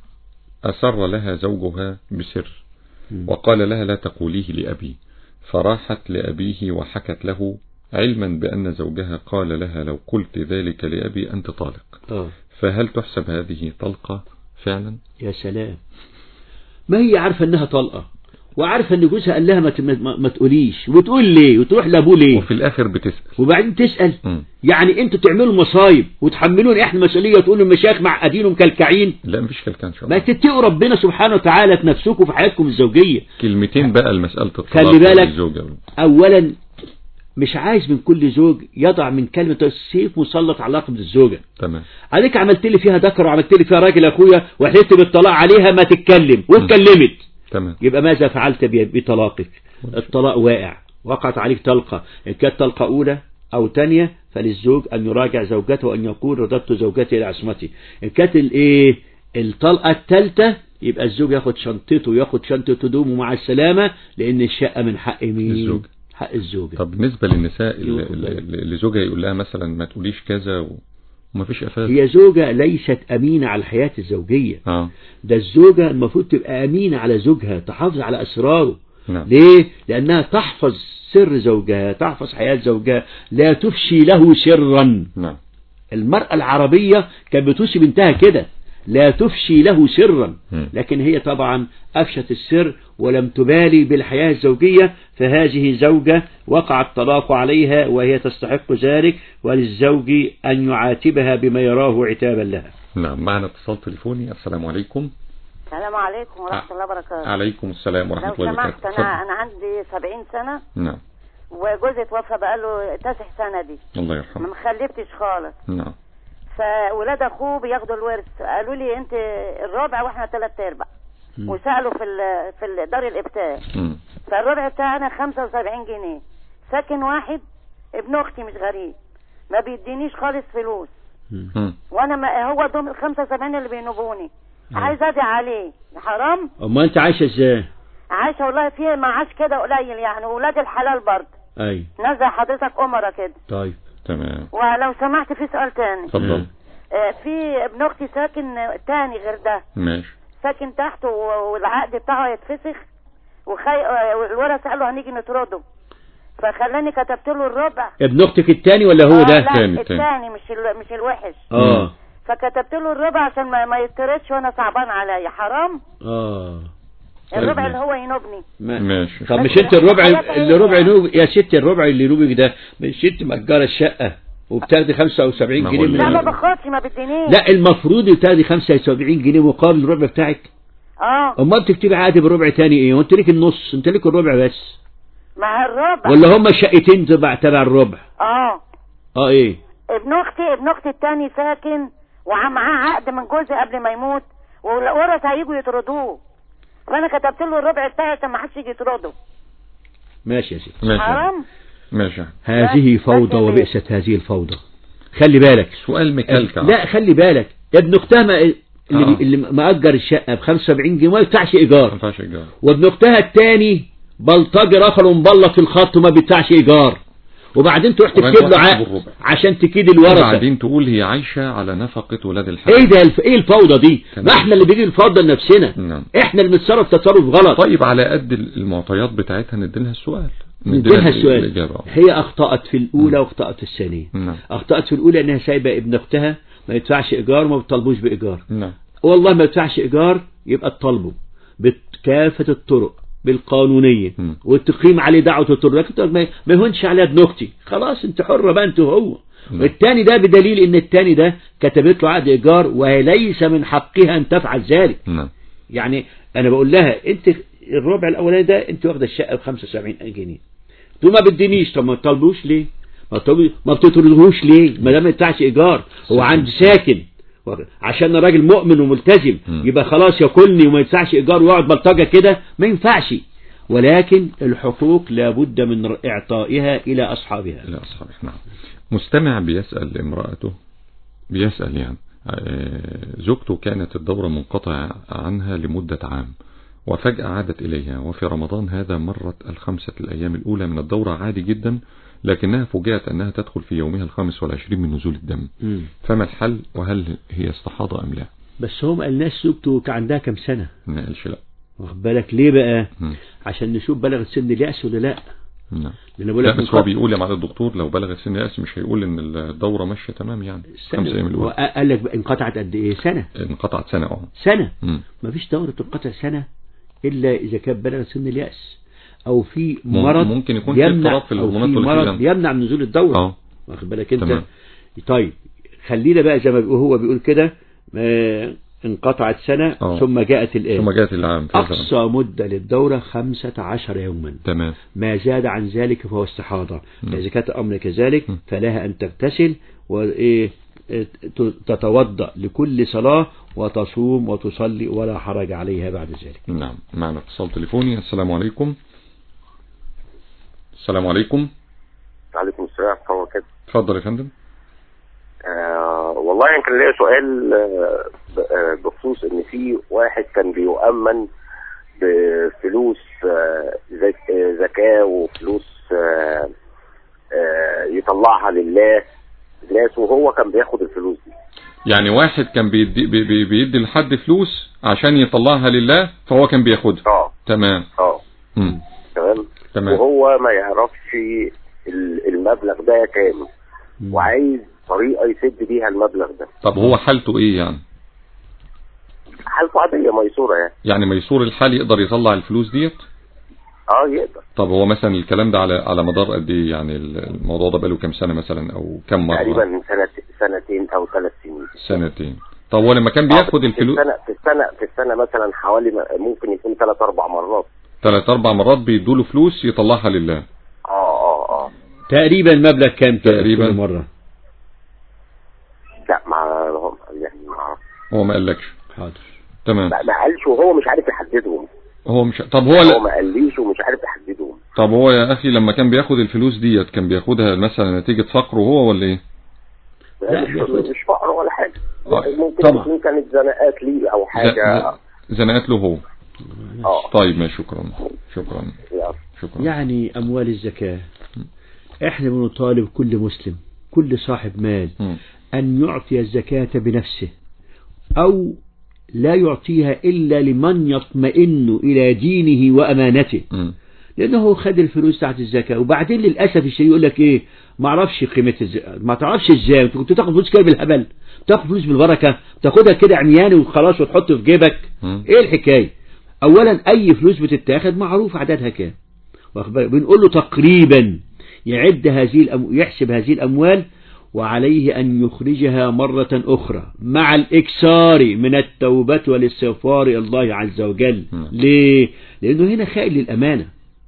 أسر لها زوجها بسر وقال لها لا تقوليه لأبي فراحت لأبيه وحكت له علما بأن زوجها قال لها لو قلت ذلك لأبي أنت طالق آه. فهل تحسب هذه طلقة فعلا يا سلام ما هي عارفة انها طلقة وعارفة ان جوزها قال لها ما, ت- ما, ما تقوليش وتقول ليه وتروح لابوه ليه وفي الآخر بتسأل وبعدين تسأل مم. يعني انتوا تعملوا مصايب وتحملون احنا المسؤولية وتقولوا المشايخ معقدين ومكلكعين لا مفيش كلكان شاء ما الله تتقوا ربنا سبحانه وتعالى في نفسكم في حياتكم الزوجية كلمتين بقى المسألة الطلاق خلي بالك. للزوجة اولا مش عايز من كل زوج يضع من كلمة السيف مسلط على علاقة الزوجة تمام عليك عملت لي فيها ذكر وعملت لي فيها راجل اخويا وحلفت بالطلاق عليها ما تتكلم واتكلمت تمام يبقى ماذا فعلت ب- بطلاقك الطلاق واقع وقعت عليك طلقة إن كانت طلقة أولى أو تانية فللزوج أن يراجع زوجته وأن يقول رددت زوجتي إلى عصمتي إن كانت الإيه الطلقة الثالثة يبقى الزوج ياخد شنطته وياخد شنطة هدومه مع السلامة لأن الشقة من حق مين الزوج. حق الزوجة طب بالنسبة للنساء اللي, يوه. اللي اللي زوجها يقول لها مثلا ما تقوليش كذا و- وما فيش افاد هي زوجة ليست أمينة على الحياة الزوجية اه ده الزوجة المفروض تبقى أمينة على زوجها تحافظ على أسراره نعم ليه؟ لأنها تحفظ سر زوجها تحفظ حياة زوجها لا تفشي له سرا نعم المرأة العربية كانت بتوصي بنتها كده لا تفشي له سرا مم. لكن هي طبعا أفشت السر ولم تبالي بالحياة الزوجية فهذه زوجة وقع الطلاق عليها وهي تستحق ذلك وللزوج أن يعاتبها بما يراه عتابا لها نعم معنا اتصال تليفوني السلام عليكم السلام عليكم ورحمة الله وبركاته عليكم السلام ورحمة لو الله سمحت وبركاته أنا اتفضل. أنا عندي سبعين سنة نعم وجوزي توفى بقاله تسع سنة دي الله ما يرحمه مخلفتش خالص نعم فولاد أخوه بياخدوا الورث قالوا لي أنت الربع وإحنا ثلاث أرباع وسألوا في ال- في ال- دار الإفتاء مم. فالربع بتاعنا 75 جنيه ساكن واحد ابن أختي مش غريب ما بيدينيش خالص فلوس مم. وانا ما هو دول ال 75 اللي بينوبوني عايز ادعي عليه حرام أما أنت عايشة إزاي عايشه والله فيه معاش كده قليل يعني ولاد الحلال برضه أي ناس زي حضرتك أمرة كده طيب تمام ولو سمحت في سؤال تاني اتفضل آه، في ابن اختي ساكن آه، تاني غير ده ماشي ساكن تحت و- والعقد بتاعه يتفسخ وخي... آه، والورث قالوا هنيجي نطرده فخلاني كتبت له الربع ابن أختك التاني ولا هو آه، ده لا تاني، التاني مش ال... مش الوحش آه فكتبت له الربع عشان ما, ما يطردش وانا صعبان عليا حرام آه طيب، الربع ماشي. اللي هو ينوبني ما- ماشي طب بس مش انت الربع حضرتك اللي ايه ربع يعني؟ نوب يا ست الربع اللي نوبك ده مش انت مأجرة الشقة وبتاخدي 75 ما جنيه هو من لا ما ال- باخدش ما بدينيش لا المفروض تاخدي 75 جنيه مقابل الربع بتاعك اه امال بتكتبي عادي بالربع تاني ايه وانت ليك النص انت ليك الربع بس مع الربع ولا هما شقتين تبع تبع الربع اه اه ايه ابن اختي ابن اختي التاني ساكن ومعاه عقد من جوزي قبل ما يموت والورث هيجوا يطردوه فانا كتبت له الربع بتاعي عشان ما حدش يجي يطرده ماشي يا ست ماشي حرام ماشي هذه بس- فوضى بس- وبئست هذه الفوضى خلي بالك سؤال مكلكع لا خلي بالك ابن اختها ما- اللي, آه. اللي مأجر الشقة ب 75 جنيه ما يدفعش ما ايجار ينفعش ايجار وابن اختها التاني بلطجي رفل ومبلط في الخط وما بيدفعش ايجار وبعدين تروح وبعدين تكتب له تحسب عقد الربع. عشان تكيد الورثه وبعدين تقول هي عايشة على نفقة ولاد الحلال ايه ده الف... ايه الفوضى دي تمام. ما احنا اللي بيجي الفوضى لنفسنا نعم احنا اللي بنتصرف تصرف غلط طيب على قد المعطيات بتاعتها نديلها السؤال نديلها السؤال الإجابة هي اخطأت في الاولى واخطأت في الثانية نعم اخطأت في الاولى انها سايبه ابن اختها ما يدفعش ايجار وما بتطلبوش بايجار نعم والله ما يدفعش ايجار يبقى تطالبه بكافة الطرق بالقانونية مم. وتقيم عليه دعوة الطرق لكن تقول ما ما يهونش عليها ابن اختي خلاص انت حرة بقى انت وهو نعم. والتاني ده بدليل ان التاني ده كتبت له عقد ايجار وليس من حقها ان تفعل ذلك نعم يعني انا بقول لها انت الربع الاولاني ده انت واخده الشقه ب 75 جنيه تقول ما بدينيش طب ما تطالبوش ليه ما تطالبوا- ما بتطردوش ليه ما دام ما يدفعش ايجار هو عند ساكن عشان أنا راجل مؤمن وملتزم مم. يبقى خلاص ياكلني وما يدفعش ايجار ويقعد بلطجه كده ما ينفعش ولكن الحقوق لابد من اعطائها الى اصحابها لا صحيح نعم مستمع بيسأل امرأته بيسأل يعني آه، زوجته كانت الدورة منقطعة عنها لمدة عام وفجأة عادت إليها وفي رمضان هذا مرت الخمسة الأيام الأولى من الدورة عادي جدا لكنها فوجئت أنها تدخل في يومها الخامس والعشرين من نزول الدم مم. فما الحل وهل هي استحاضة أم لا بس هم الناس زوجته كان عندها كام سنه ما قالش لا واخد بالك ليه بقى مم. عشان نشوف بلغت سن اليأس ولا لا نعم لأن بقول لا لك بس من هو قبل- بيقول يا معالي الدكتور لو بلغت سن يأس مش هيقول ان الدورة ماشية تمام يعني خمس ايام الاولى قال لك بقى انقطعت قد ايه سنة انقطعت سنة اه سنة مم. ما فيش دورة تنقطع سنة إلا إذا كانت بلغت سن اليأس أو في مم- مرض ممكن يكون في يمنع اضطراب في أو الهرمونات في والكلام. مرض يمنع من نزول الدورة اه واخد بالك أنت تمام. طيب خلينا بقى زي ما بيقول هو بيقول كده آه، انقطعت سنة آه. ثم جاءت الآن ثم جاءت العام فعلا. أقصى مدة للدورة خمسة عشر يوما تمام ما زاد عن ذلك فهو استحاضة م. إذا كانت الأمر كذلك م. فلها أن تغتسل وإيه ت- تتوضأ لكل صلاة وتصوم وتصلي ولا حرج عليها بعد ذلك نعم معنا اتصال تليفوني السلام عليكم السلام عليكم عليكم السلام ورحمة الله وبركاته اتفضل يا فندم آه والله والله أنا كان ليا سؤال آه، ب- آه، بخصوص ان في واحد كان بيؤمن بفلوس آه، زك- آه، زكاة وفلوس آه، آه، يطلعها لله الناس وهو كان بياخد الفلوس دي يعني واحد كان بيدي, بي- بي- بيدي لحد فلوس عشان يطلعها لله فهو كان بياخدها اه تمام اه مم. تمام تمام وهو ما يعرفش ال- المبلغ ده كام وعايز طريقة يسد بيها المبلغ ده طب هو حالته ايه يعني حالته عادية ميسورة يعني يعني ميسور الحال يقدر يطلع الفلوس ديت اه يقدر طب هو مثلا الكلام ده على على مدار قد ايه يعني الموضوع ده بقاله كام سنة مثلا او كم مرة تقريبا سنة سنتين او ثلاث سنين سنتين طب هو لما كان آه، بياخد في الفلوس السنة في السنة في السنة مثلا حوالي م- ممكن يكون ثلاث اربع مرات ثلاث اربع مرات بيدوا له فلوس يطلعها لله اه اه اه تقريبا مبلغ كام كده تقريبا. كل مرة لا ما يعني ما أعرف. هو ما قالكش حاضر تمام ما ما قالش وهو مش عارف يحددهم هو مش طب هو هو لا ما قاليش ومش عارف يحددهم طب هو يا اخي لما كان بياخد الفلوس ديت كان بياخدها مثلا نتيجة فقره هو ولا ايه لا، مش, بياخدها. مش فقر ولا حاجة آه، ممكن طبعا. تكون كانت زنقات ليه او حاجة ز- زنقت له هو اه طيب ما شكرا شكرا يلا. شكرا يعني أموال الزكاة احنا بنطالب كل مسلم كل صاحب مال مم. أن يعطي الزكاة بنفسه أو لا يعطيها إلا لمن يطمئن إلى دينه وأمانته مم. لأنه هو خد الفلوس تحت الزكاة وبعدين للأسف الشيء يقول لك إيه ما اعرفش قيمة الزكاة ما تعرفش إزاي أنت كنت تاخد فلوس كده بالهبل تاخد فلوس بالبركة تاخدها كده عمياني وخلاص وتحط في جيبك مم. إيه الحكاية أولا أي فلوس بتتاخد معروف عددها كام واخد بالك؟ بنقول له تقريبا يعد هذه الأم... يحسب هذه الأموال وعليه أن يخرجها مرة أخرى مع الإكسار من التوبة والاستغفار إلى الله عز وجل نعم. ليه؟ لأنه هنا خائن للأمانة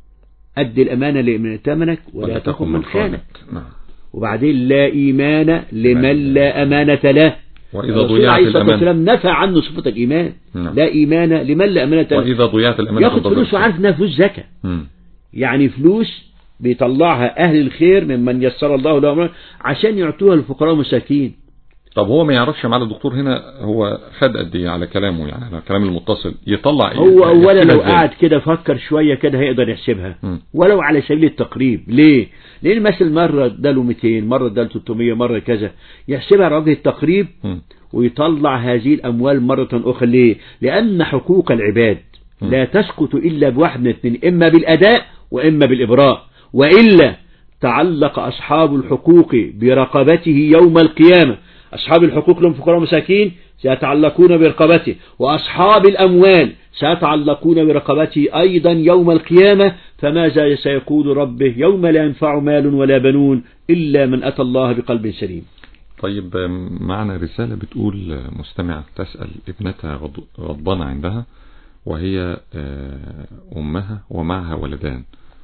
أدي الأمانة لمن ائتمنك ولا تكن من خانك نعم وبعدين لا إيمان لمن لا أمانة له وإذا الرسول ضيعت عليه الصلاة الأمانة والسلام نفى عنه صفة الإيمان نعم. لا إيمان لمن لا أمانة له وإذا ضيعت الأمانة ياخد فضل فلوس وعارف إنها فلوس زكاة مم. يعني فلوس بيطلعها أهل الخير ممن يسر الله لهم عشان يعطوها للفقراء والمساكين طب هو ما يعرفش معالي الدكتور هنا هو خد قد ايه على كلامه يعني على كلام المتصل يطلع ايه هو أولا يحسبها لو إزاي؟ قعد كده فكر شوية كده هيقدر يحسبها مم. ولو على سبيل التقريب ليه؟ لأن مثل مرة اداله 200 مرة اداله 300 مرة كذا يحسبها على وجه التقريب مم. ويطلع هذه الأموال مرة أخرى ليه؟ لأن حقوق العباد م. لا تسقط إلا بواحد من اثنين إما بالأداء وإما بالإبراء وإلا تعلق أصحاب الحقوق برقبته يوم القيامة أصحاب الحقوق لهم فقراء ومساكين سيتعلقون برقبته وأصحاب الأموال سيتعلقون برقبته أيضا يوم القيامة فماذا سيقول ربه يوم لا ينفع مال ولا بنون إلا من أتى الله بقلب سليم طيب آم، معنا رسالة بتقول آه، مستمعة تسأل ابنتها غض- غضبانة عندها وهي آه، أمها ومعها ولدان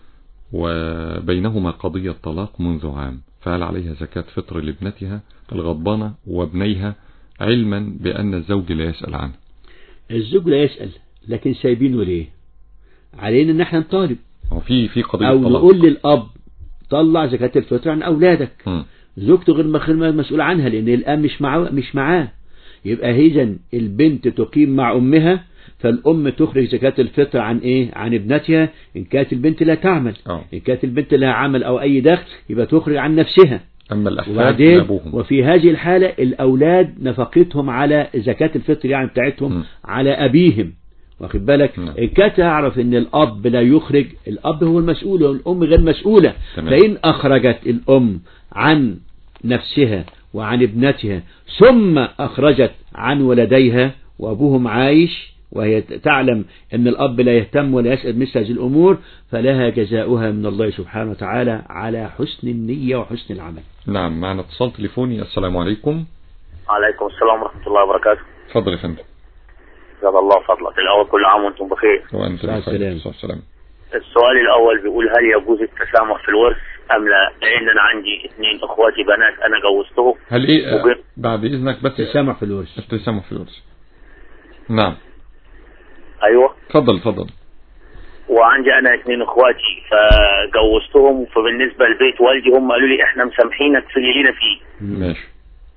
وبينهما قضية طلاق منذ عام فهل عليها زكاة فطر لابنتها الغضبانة وابنيها علما بأن الزوج لا يسأل عنه الزوج لا يسأل لكن سايبينه ليه علينا ان احنا نطالب هو في في قضية او طلاق نقول للاب طلع زكاة الفطر عن اولادك مم. زوجته غير مخ- مسؤول عنها لان الاب مش معاه مش معاه يبقى اذا البنت تقيم مع امها فالام تخرج زكاة الفطر عن ايه عن ابنتها ان كانت البنت لا تعمل آه. ان كانت البنت لها عمل او اي دخل يبقى تخرج عن نفسها أما الأحفاد وبعدين لأبوهم وفي هذه الحالة الأولاد نفقتهم على زكاة الفطر يعني بتاعتهم م. على أبيهم واخد بالك نعم. إن كانت تعرف إن الأب لا يخرج الأب هو المسؤول والأم غير مسؤولة تمام. فإن أخرجت الأم عن نفسها وعن ابنتها ثم أخرجت عن ولديها وأبوهم عايش وهي تعلم أن الأب لا يهتم ولا يسأل مثل هذه الأمور فلها جزاؤها من الله سبحانه وتعالى على حسن النية وحسن العمل نعم معنا اتصال تليفوني السلام عليكم عليكم السلام ورحمة الله وبركاته اتفضل يا فندم جزا الله فضلك الأول كل عام وأنتم بخير وأنت السلام بخير. عليكم. السلام السلام السؤال الأول بيقول هل يجوز التسامح في الورث أم لا لأن أنا عندي اثنين أخواتي بنات أنا جوزتهم هل ايه آه، وبين- بعد اذنك بس تسامح في الورث التسامح في الورث نعم أيوة اتفضل اتفضل وعندي أنا اثنين أخواتي فجوزتهم فبالنسبة لبيت والدي هم قالوا لي إحنا مسامحينك في اللي لينا فيه ماشي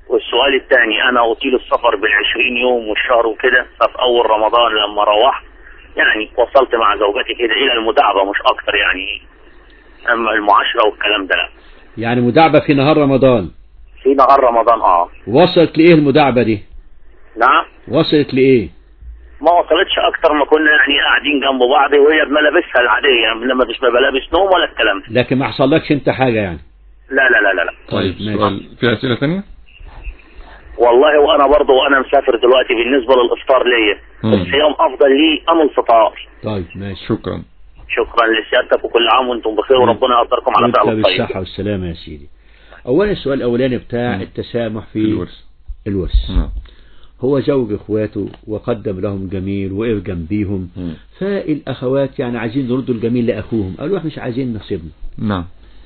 والسؤال الثاني انا اطيل السفر بالعشرين يوم والشهر وكده ففي اول رمضان لما روحت يعني وصلت مع زوجتي كده الى المداعبة مش اكتر يعني اما المعاشرة والكلام ده لا يعني مداعبة في نهار رمضان في نهار رمضان اه وصلت لإيه المداعبة دي نعم وصلت لإيه ما وصلتش اكتر ما كنا يعني قاعدين جنب بعض وهي بملابسها العادية يعني لما مش بملابس نوم ولا الكلام ده لكن ما حصلكش انت حاجة يعني لا لا لا لا, لا. طيب سؤال في أسئلة ثانية والله وانا برضه وانا مسافر دلوقتي بالنسبة للافطار ليا مم. الصيام افضل لي ام الفطار طيب ماشي شكرا شكرا لسيادتك وكل عام وانتم بخير وربنا يقدركم على وانت فعل الطيب بالصحة والسلامة يا سيدي أولا السؤال الأولاني بتاع التسامح في الورث الورث نعم هو زوج إخواته وقدم لهم جميل وقف جنبيهم مم. فالأخوات يعني عايزين يردوا الجميل لأخوهم قالوا احنا مش عايزين نصيبنا نعم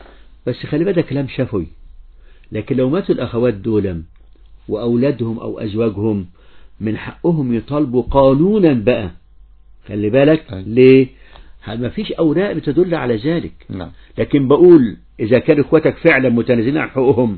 بس خلي بالك كلام شفوي لكن لو ماتوا الأخوات دول وأولادهم أو أزواجهم من حقهم يطالبوا قانونا بقى خلي بالك أي. ليه ما فيش أوراق بتدل على ذلك نعم لكن بقول إذا كان إخواتك فعلا متنازلين عن حقوقهم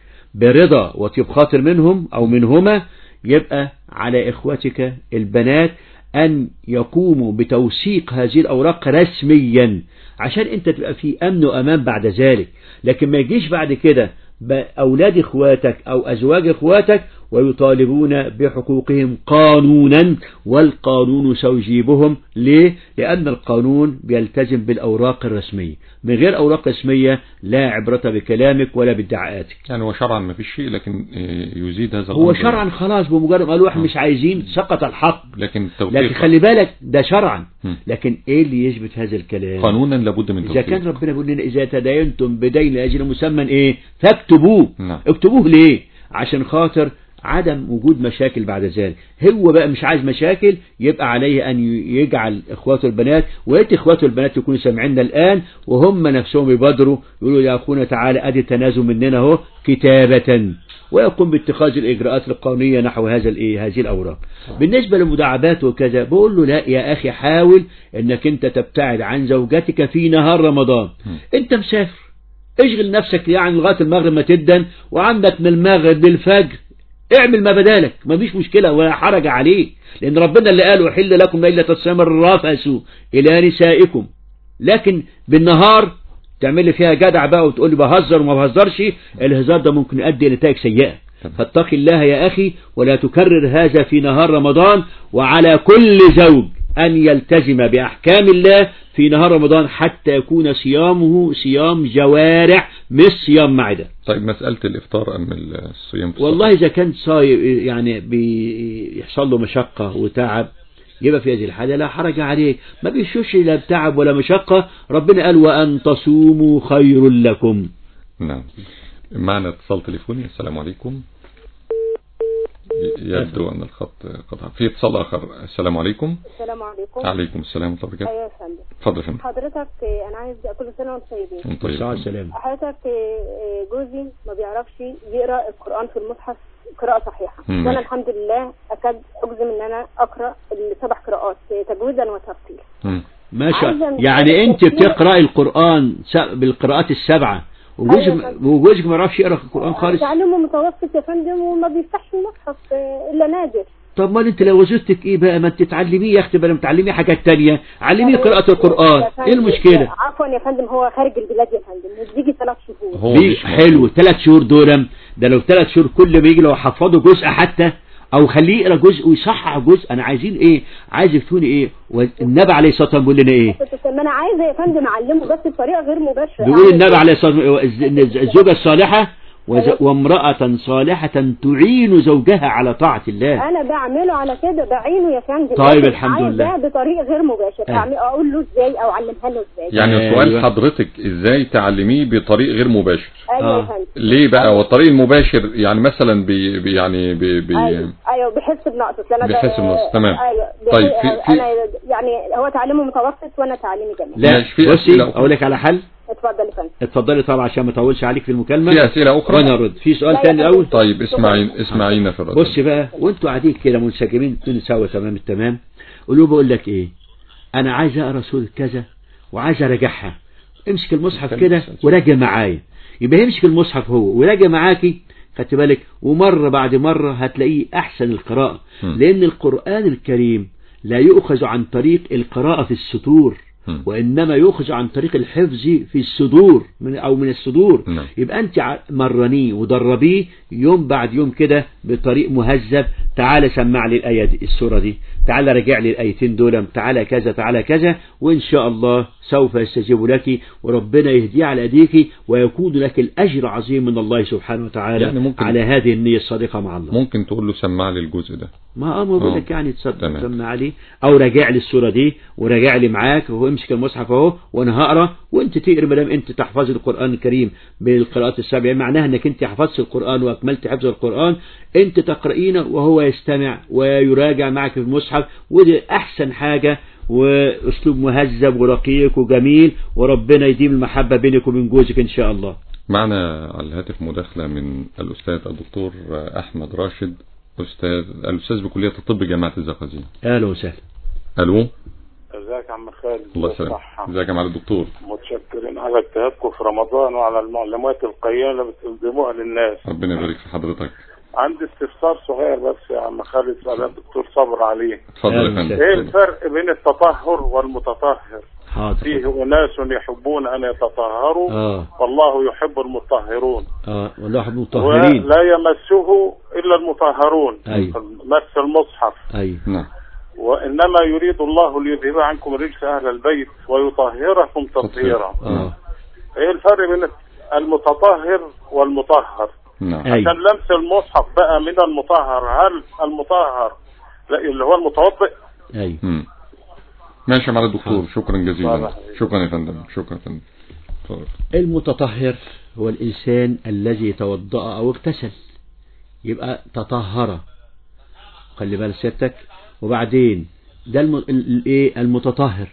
برضا وطيب خاطر منهم أو منهما يبقى على إخوتك البنات أن يقوموا بتوثيق هذه الأوراق رسميا عشان أنت تبقى في أمن وأمان بعد ذلك لكن ما يجيش بعد كده بأولاد إخواتك أو أزواج إخواتك ويطالبون بحقوقهم قانونا والقانون سيجيبهم ليه؟ لأن القانون بيلتزم بالأوراق الرسمية من غير أوراق رسمية لا عبرة بكلامك ولا بادعاءاتك يعني هو شرعا ما فيش شيء لكن آه، يزيد هذا هو الأمر. شرعا خلاص بمجرد ما قالوا احنا مش عايزين سقط الحق لكن لكن التوثيق خلي بالك ده شرعا مم. لكن ايه اللي يثبت هذا الكلام قانونا لابد من إذا توثيق كان ربنا بيقول لنا إذا تداينتم بدين لأجل مسمى إيه فاكتبوه نعم. اكتبوه ليه عشان خاطر عدم وجود مشاكل بعد ذلك هو بقى مش عايز مشاكل يبقى عليه أن يجعل إخواته البنات ويأتي إخواته البنات يكونوا سامعيننا الآن وهم نفسهم يبادروا يقولوا يا أخونا تعالى أدي تنازل مننا اهو كتابة ويقوم باتخاذ الإجراءات القانونية نحو هذا الإيه هذه الأوراق بالنسبة للمداعبات وكذا بقول له لا يا أخي حاول أنك أنت تبتعد عن زوجتك في نهار رمضان أنت مسافر اشغل نفسك يعني لغاية المغرب ما تدن وعندك من المغرب للفجر اعمل ما بدالك ما فيش مشكلة ولا حرج عليه لأن ربنا اللي قال أحل لكم ليلة الصيام الرفث إلى نسائكم لكن بالنهار تعمل لي فيها جدع بقى وتقول لي بهزر وما بهزرش الهزار ده ممكن يؤدي لنتائج سيئة فاتق الله يا أخي ولا تكرر هذا في نهار رمضان وعلى كل زوج أن يلتزم بأحكام الله في نهار رمضان حتى يكون صيامه صيام جوارح مش صيام معدة طيب مسألة الإفطار أم الصيام في والله إذا كان صايم يعني بيحصل له مشقة وتعب يبقى في هذه الحالة لا حرج عليه ما بيشوش لا بتعب ولا مشقة ربنا قال وأن تصوموا خير لكم نعم معنا اتصال تليفوني السلام عليكم يبدو أن الخط قطع في اتصال آخر السلام عليكم السلام عليكم عليكم السلام ورحمة الله ايوه وبركاته يا فندم اتفضل يا فندم حضرتك آه، انا عايز كل سنه وانتم طيبين وانت طيب. السلام عليكم حضرتك آه، جوزي ما بيعرفش يقرا القران في المصحف قراءه صحيحه مم. وانا الحمد لله اكاد اجزم ان انا اقرا السبع قراءات آه، تجويدا وترتيلا مم. ما شاء عايزة من يعني حضرتك أنت تفسير- بتقرأ القرآن س- بالقراءات السبعة وجوزك أيوة. وجوزك ما يعرفش يقرأ القرآن خالص تعلمه متوسط يا فندم وما بيفتحش المصحف آه، الا نادر طب ما انت لو وظيفتك ايه بقى ما انت تعلميه يا اختي بدل ما تعلميه حاجات تانية علميه قراءة القرآن يا ايه فندم، المشكلة عفوا يا فندم هو خارج البلاد يا فندم مش بيجي ثلاث شهور هو ليه مش حلو ثلاث شهور دول ده لو ثلاث شهور كل ما يجي لو حفظه جزء حتى او خليه يقرا جزء ويصحح جزء انا عايزين ايه عايز يفتوني ايه والنبي عليه الصلاه والسلام بيقول لنا ايه ما انا عايزه يا فندم اعلمه بس بطريقه غير مباشره بيقول أعمل النبي إيه؟ عليه الصلاه والسلام الزوجه الصالحه وز- وامرأة صالحة تعين زوجها على طاعة الله انا بعمله على كده بعينه يا فندم طيب، لكن الحمد عايز لله. ده بطريقه غير مباشر آه. أعمل اقول له ازاي او اعلمها له ازاي يعني أيوة. سؤال حضرتك ازاي تعلميه بطريق غير مباشر ايوه يا آه. فندم ليه بقى والطريق المباشر يعني مثلا بي بي- يعني بي بي ايوه ايوه بحس بنقص أصل انا بيحس بنقص، تمام. ايوه طيب، بحس- في- في- انا يعني هو تعليمه متوسط وانا تعليمي جامد لا ماشي، في بصي أسئلة أخرى. اقول لك على حل اتفضل يا فندم اتفضلي طبعا عشان ما اطولش عليك في المكالمة في أسئلة أخرى وانا ارد في سؤال لا يا تاني فندم. الاول طيب اسمعين اسمعينا في الرد بص بقى وانتوا قاعدين كده منسجمين انتوا سوا تمام التمام قولوا بقول لك ايه انا عايز اقرا سوره كذا وعايز اراجعها امسك المصحف خليك كده تسأل. وراجع معايا يبقى يمسك المصحف هو وراجع معاكي خدت بالك ومرة بعد مرة هتلاقيه أحسن القراءة م. لأن القرآن الكريم لا يؤخذ عن طريق القراءة في السطور م. وإنما يؤخذ عن طريق الحفظ في الصدور من أو من الصدور نعم. يبقى أنت ع- مرنيه ودربيه يوم بعد يوم كده بطريق مهذب تعالى سمع لي الآية دي السورة دي تعالى راجع لي الآيتين دول تعالى كذا تعالى كذا وإن شاء الله سوف يستجيب لك وربنا يهديه على أيديك ويكون لك الأجر عظيم من الله سبحانه وتعالى يعني ممكن- على هذه النية الصادقة مع الله ممكن تقول له سمع لي الجزء ده ما امر بقول آه. لك يعني تصدق تمام. سمع عليه او راجع لي الصوره دي وراجع لي معاك وامسك المصحف اهو وانا هقرا وانت تقرا ما دام انت تحفظ القران الكريم بالقراءات السبع يعني معناها انك انت حفظت القران واكملت حفظ القران انت تقرأين وهو يستمع ويراجع معك في المصحف ودي احسن حاجه واسلوب مهذب ورقيق وجميل وربنا يديم المحبه بينك وبين جوزك ان شاء الله معنا على الهاتف مداخلة من الأستاذ الدكتور أحمد راشد أستاذ الأستاذ بكلية الطب جامعة الزقازيق اهلا وسهلا ألو ازيك يا عم خالد الله يسلمك بالصحة. ازيك يا معالي الدكتور متشكرين على اجتهادكم في رمضان وعلى المعلومات القيمة اللي بتقدموها للناس ربنا يبارك في حضرتك عندي استفسار صغير بس يا عم خالد سؤال الدكتور صبر عليه اتفضل يا فندم ايه الفرق بين التطهر والمتطهر حاضر فيه اناس يحبون ان يتطهروا اه والله يحب المطهرون اه والله احنا مطهرين ولا يمسه الا المطهرون أيوة. مس المصحف ايوه نعم وانما يريد الله ليذهب عنكم رجس اهل البيت ويطهركم تطهيرا اه ايه الفرق بين المتطهر والمطهر نعم عشان ايوه لمس المصحف بقى من المطهر هل المطهر لا اللي هو المتوضئ ايوه مم. ماشي يا معالي الدكتور شكرا جزيلا طبعا. شكرا يا فندم شكرا يا فندم اتفضل. المتطهر هو الإنسان الذي توضأ أو اغتسل يبقى تطهر خلي بالك سيادتك وبعدين ده الم... ال- ال- ايه المتطهر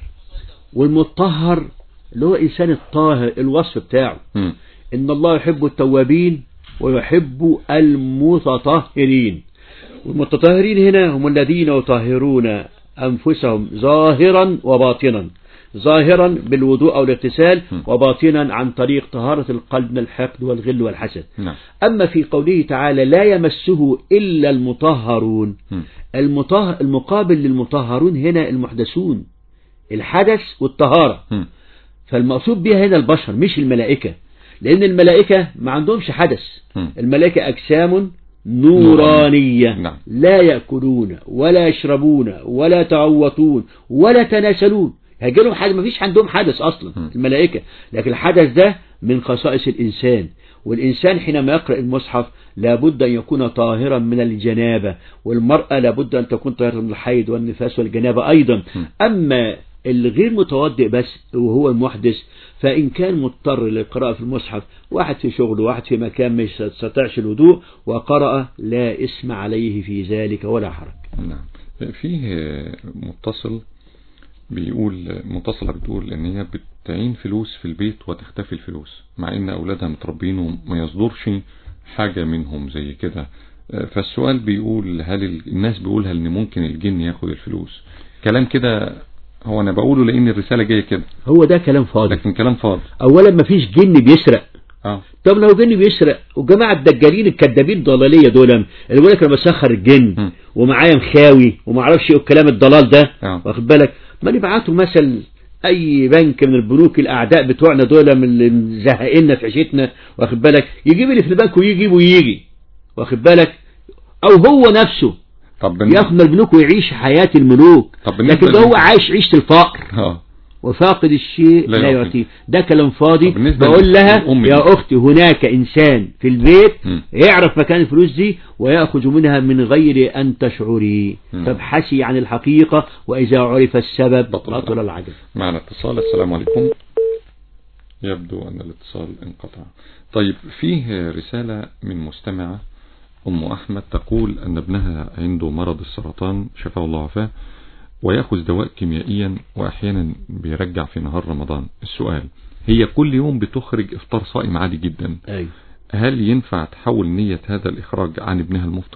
والمطهر اللي هو إنسان الطاهر الوصف بتاعه مم. إن الله يحب التوابين ويحب المتطهرين والمتطهرين هنا هم الذين يطهرون أنفسهم ظاهرا وباطنا ظاهرا بالوضوء أو الاغتسال وباطنا عن طريق طهارة القلب من الحقد والغل والحسد نعم أما في قوله تعالى لا يمسه إلا المطهرون مم. المطهر المقابل للمطهرون هنا المحدثون الحدث والطهارة مم. فالمقصود بها هنا البشر مش الملائكة لأن الملائكة ما عندهمش حدث مم. الملائكة أجسام نورانية نعم. لا يأكلون ولا يشربون ولا يتعوطون ولا تناسلون هيجيلهم حاجة ما فيش عندهم حدث أصلا مم. الملائكة لكن الحدث ده من خصائص الإنسان والإنسان حينما يقرأ المصحف لابد أن يكون طاهرا من الجنابة والمرأة لابد أن تكون طاهرة من الحيض والنفاس والجنابة أيضا أما الغير متوضئ بس وهو المحدث فإن كان مضطر للقراءة في المصحف واحد في شغل واحد في مكان مش يستطيعش الوضوء وقرأ لا اسم عليه في ذلك ولا حرج نعم فيه متصل بيقول متصلة بتقول ان هي بتعين فلوس في البيت وتختفي الفلوس مع ان اولادها متربين وما يصدرش حاجة منهم زي كده فالسؤال بيقول هل الناس بيقولها ان ممكن الجن ياخد الفلوس كلام كده هو انا بقوله لان الرسالة جاية كده هو ده كلام فاضي لكن كلام فاضي أولا ما فيش جن بيسرق اه طب لو جن بيسرق وجماعة الدجالين الكذابين الضلالية دول اللي بيقول لك انا بسخر الجن م. ومعايا مخاوي وما اعرفش ايه الكلام الضلال ده آه. واخد بالك ما نبعته مثل اي بنك من البنوك الاعداء بتوعنا دول من اللي مزهقنا في عيشتنا واخد بالك يجيب اللي في البنك ويجيب ويجي واخد بالك او هو نفسه طب بالنسبة- ياخد من البنوك ويعيش حياة الملوك طب بالنسبة لكن ده هو لل- عايش عيشة الفقر اه وفاقد الشيء لا لا يعطيه. يعطيه ده كلام فاضي طب بالنسبة بقول لها للأم يا دي. أختي هناك إنسان في البيت م. يعرف مكان الفلوس دي ويأخذ منها من غير أن تشعري م. فابحثي عن الحقيقة وإذا عرف السبب بطل بطل العجب معنا اتصال السلام عليكم يبدو أن الاتصال انقطع طيب فيه رسالة من مستمعة أم أحمد تقول أن ابنها عنده مرض السرطان شفاه الله وعافاه ويأخذ دواء كيميائيا وأحيانا بيرجع في نهار رمضان السؤال هي كل يوم بتخرج إفطار صائم عادي جدا أي هل ينفع تحول نية هذا الإخراج عن ابنها المفطر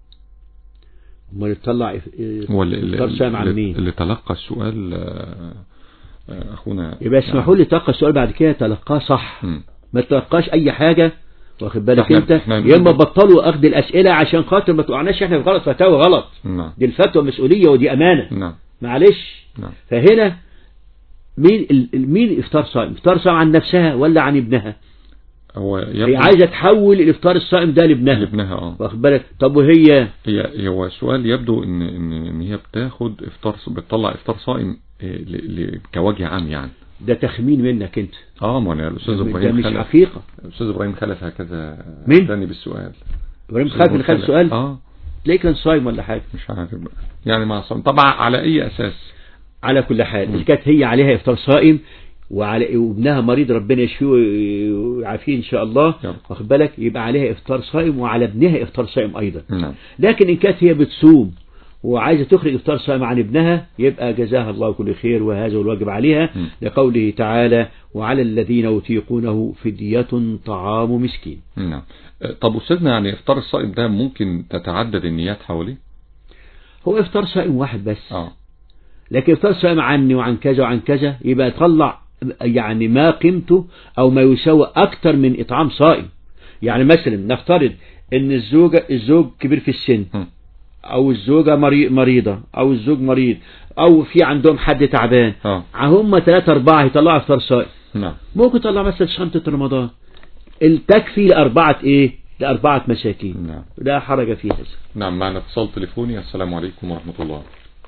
أمال يطلع هو اللي, إفطار صائم عن اللي, مين اللي تلقى السؤال آه، آه، أخونا يبقى اسمحوا لي تلقى السؤال بعد كده تلقاه صح مم. ما تلقاش أي حاجة واخد بالك إحنا- انت إحنا- يا اما بطلوا اخذ الاسئله عشان خاطر ما تقعناش احنا في غلط فتاوى غلط نعم دي الفتوى مسؤوليه ودي امانه نعم معلش نعم فهنا مين ال- ال- مين افطار صائم افطار صائم عن نفسها ولا عن ابنها هو هي يبدو عايزه تحول الافطار الصائم ده لابنها لابنها اه واخد بالك طب وهي هي هو السؤال يبدو ان ان ان هي بتاخد افطار بتطلع افطار صائم إيه، ل- ل- كوجه عام يعني ده تخمين منك انت اه ما انا الاستاذ ده ابراهيم مش خلف حقيقه الاستاذ ابراهيم خلف هكذا مين؟ ثاني بالسؤال ابراهيم أستاذ خالد اللي خد خلف. سؤال اه تلاقيه كان صايم ولا حاجه مش عارف بقى. يعني مع صوم طبعا على اي اساس على كل حال إذا كانت هي عليها افطار صائم وعلى وابنها مريض ربنا يشفيه ويعافيه ان شاء الله يلا. واخد بالك يبقى عليها افطار صائم وعلى ابنها افطار صائم ايضا نعم لكن ان كانت هي بتصوم وعايزه تخرج افطار صائم عن ابنها يبقى جزاها الله كل خير وهذا هو الواجب عليها م. لقوله تعالى وعلى الذين يطيقونه فدية طعام مسكين نعم آه، طب استاذنا يعني افطار الصائم ده ممكن تتعدد النيات حواليه هو افطار صائم واحد بس اه لكن افطار صائم عني وعن كذا وعن كذا يبقى يطلع يعني ما قيمته او ما يساوي اكتر من اطعام صائم يعني مثلا نفترض ان الزوجة الزوج كبير في السن م. او الزوجة مري- مريضة او الزوج مريض او في عندهم حد تعبان اه هم ثلاثة اربعة يطلعوا افطار صائم نعم ممكن يطلع مثلا شنطة رمضان تكفي لأربعة ايه لأربعة مساكين نعم لا حرج في هذا نعم معنا اتصال تليفوني السلام عليكم ورحمة الله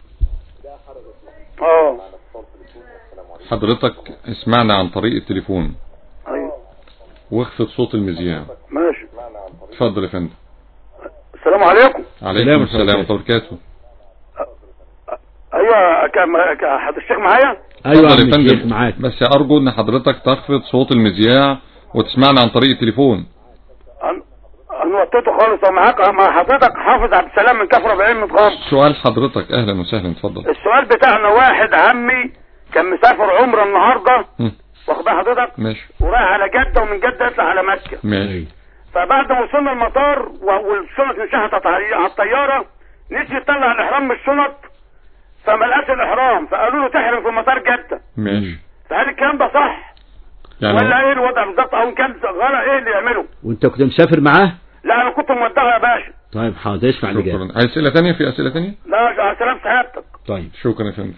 اه حضرتك اسمعنا عن طريق التليفون ايوه واخفض صوت المذياع ماشي اتفضل يا فندم السلام عليكم عليكم سلام السلام ورحمة الله وبركاته ايوه كم- ك- حد الشيخ معايا ايوه اتفضل عم يا الشيخ فندم معاك بس ارجو ان حضرتك تخفض صوت المذياع وتسمعنا عن طريق التليفون أنا- انا وطيته خالص معاك مع حضرتك حافظ عبد السلام من كفر بعين متغام سؤال حضرتك اهلا وسهلا اتفضل السؤال بتاعنا واحد عمي كان مسافر عمره النهارده مم. واخد بال حضرتك ماشي ورايح على جده ومن جده يطلع على مكه ماشي فبعد ما وصلنا المطار و- والشنط انشحت على على الطياره نسي يطلع الاحرام من الشنط فما لقاش الاحرام فقالوا له تحرم في مطار جده ماشي فهل الكلام ده صح يعني ولا ايه الوضع بالظبط او ان كان غلط ايه اللي يعمله وانت كنت مسافر معاه لا انا كنت مودعه يا باشا طيب حاضر اسمع الإجابة شكرا اسئله ثانيه في اسئله ثانيه لا على سلام سعادتك طيب شكرا يا فندم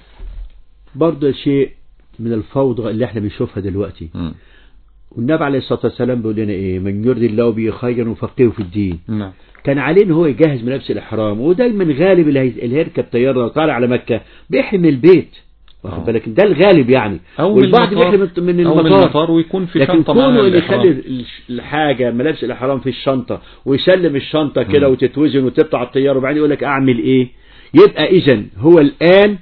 برضه شيء من الفوضى اللي احنا بنشوفها دلوقتي مم. والنبي عليه الصلاة والسلام بيقول لنا ايه من يرد الله به خيرا يفقهه في الدين نعم كان عليه ان هو يجهز ملابس الاحرام ودايما غالب اللي هي- اللي هيركب طياره وطالع على مكه بيحرم من البيت واخد آه. بالك ده الغالب يعني او من والبعض المطار بيحرم من او من المطار المطار ويكون في لكن شنطه معاها كونه اللي الإحرام. يخلي الش- الحاجة ملابس الإحرام في الشنطة ويسلم الشنطة كده مم. وتتوزن وتطلع الطيارة وبعدين يقول لك أعمل إيه يبقى إذا هو الآن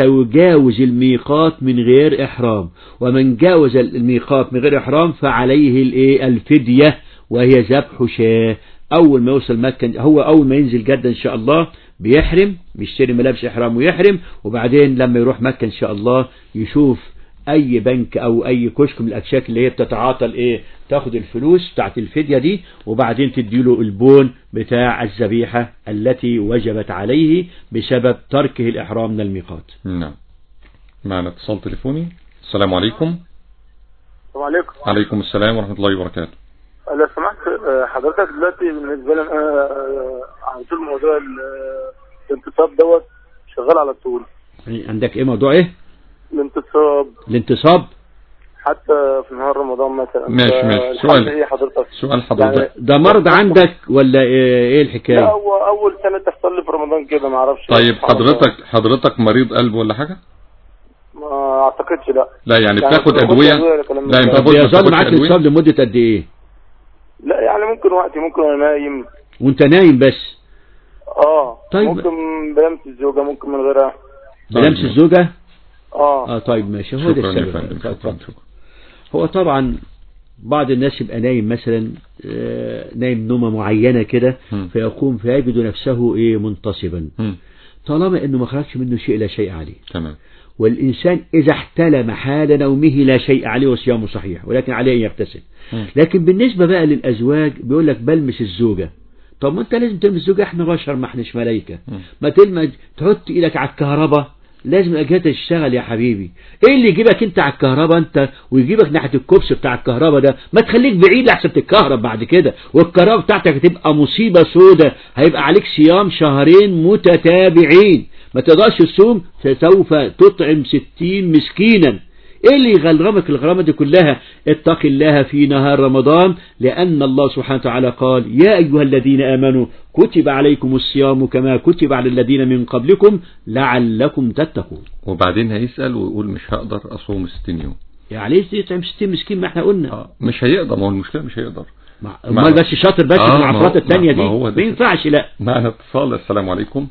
سيجاوز الميقات من غير إحرام ومن جاوز الميقات من غير إحرام فعليه الإيه الفدية وهي ذبح شاة أول ما يوصل مكة هو أول ما ينزل جدة إن شاء الله بيحرم بيشتري ملابس إحرام ويحرم وبعدين لما يروح مكة إن شاء الله يشوف اي بنك او اي كشك من الاكشاك اللي هي بتتعاطى الايه تاخد الفلوس بتاعت الفدية دي وبعدين تديله البون بتاع الذبيحة التي وجبت عليه بسبب تركه الاحرام من الميقات نعم معنا اتصال تليفوني السلام عليكم السلام عليكم عليكم السلام ورحمة الله وبركاته لو سمحت آه، حضرتك دلوقتي بالنسبه لي انا آه، على طول موضوع ال- آه، الانتصاب دوت شغال على طول يعني عندك ايه موضوع ايه الانتصاب الانتصاب حتى في نهار رمضان مثلا ماشي، ماشي. فالحل سؤال. ايه حضرتك سؤال حضرتك ده مرض عندك ولا ايه إيه لا الحكاية هو اول سنه تحصل لي في رمضان كده ما اعرفش طيب سبحان الله. حضرتك حضرتك مريض قلب ولا حاجة ما اعتقدش لا لا يعني يعني بتاخد باخد أدوية أدوية ولا كلام من لا ده. انت طب بص ما بيظل بتاخدش معاك أدوية الانتصاب لمدة قد ايه لا يعني ممكن وقتي ممكن وانا نايم وانت نايم بس اه طيب. ممكن بلمس الزوجه ممكن من غيرها بلمس الزوجة اه اه طيب ماشي هو ده شكرا يا السبب فندم طيب، شكرا اتفضل. هو طبعا بعض الناس يبقى نايم مثلا آه، نايم نومة معينة كده مم. فيقوم فيجد نفسه ايه منتصبا مم. طالما انه ما خرجش منه شيء لا شيء عليه تمام والإنسان إذا احتلم حال نومه لا شيء عليه وصيامه صحيح ولكن عليه أن يغتسل مم. لكن بالنسبة بقى للأزواج بيقول لك بلمس الزوجة طب ما انت لازم تلمس الزوجة احنا بشر ما احناش ملايكة مم. ما تلمس تحط ايدك على الكهرباء لازم الاجهزه تشتغل يا حبيبي ايه اللي يجيبك انت على الكهرباء انت ويجيبك ناحيه الكوبس بتاع الكهرباء ده ما تخليك بعيد لحسن تتكهرب بعد كده والكهرباء بتاعتك هتبقى مصيبه سودة هيبقى عليك صيام شهرين متتابعين ما تقدرش تصوم سوف تطعم ستين مسكينا ايه اللي يغرمك الغرامة دي كلها اتق الله في نهار رمضان لأن الله سبحانه وتعالى قال يا أيها الذين آمنوا كتب عليكم الصيام كما كتب على الذين من قبلكم لعلكم تتقون وبعدين هيسأل ويقول مش هقدر أصوم 60 يوم يعني ليه تطعم 60 مسكين ما احنا قلنا آه مش هيقدر ما هو المشكلة مش هيقدر امال بس شاطر بس آه، في ما العفرات هو- التانية ما- دي ما هو ما ده. ينفعش لا معنا اتصال السلام عليكم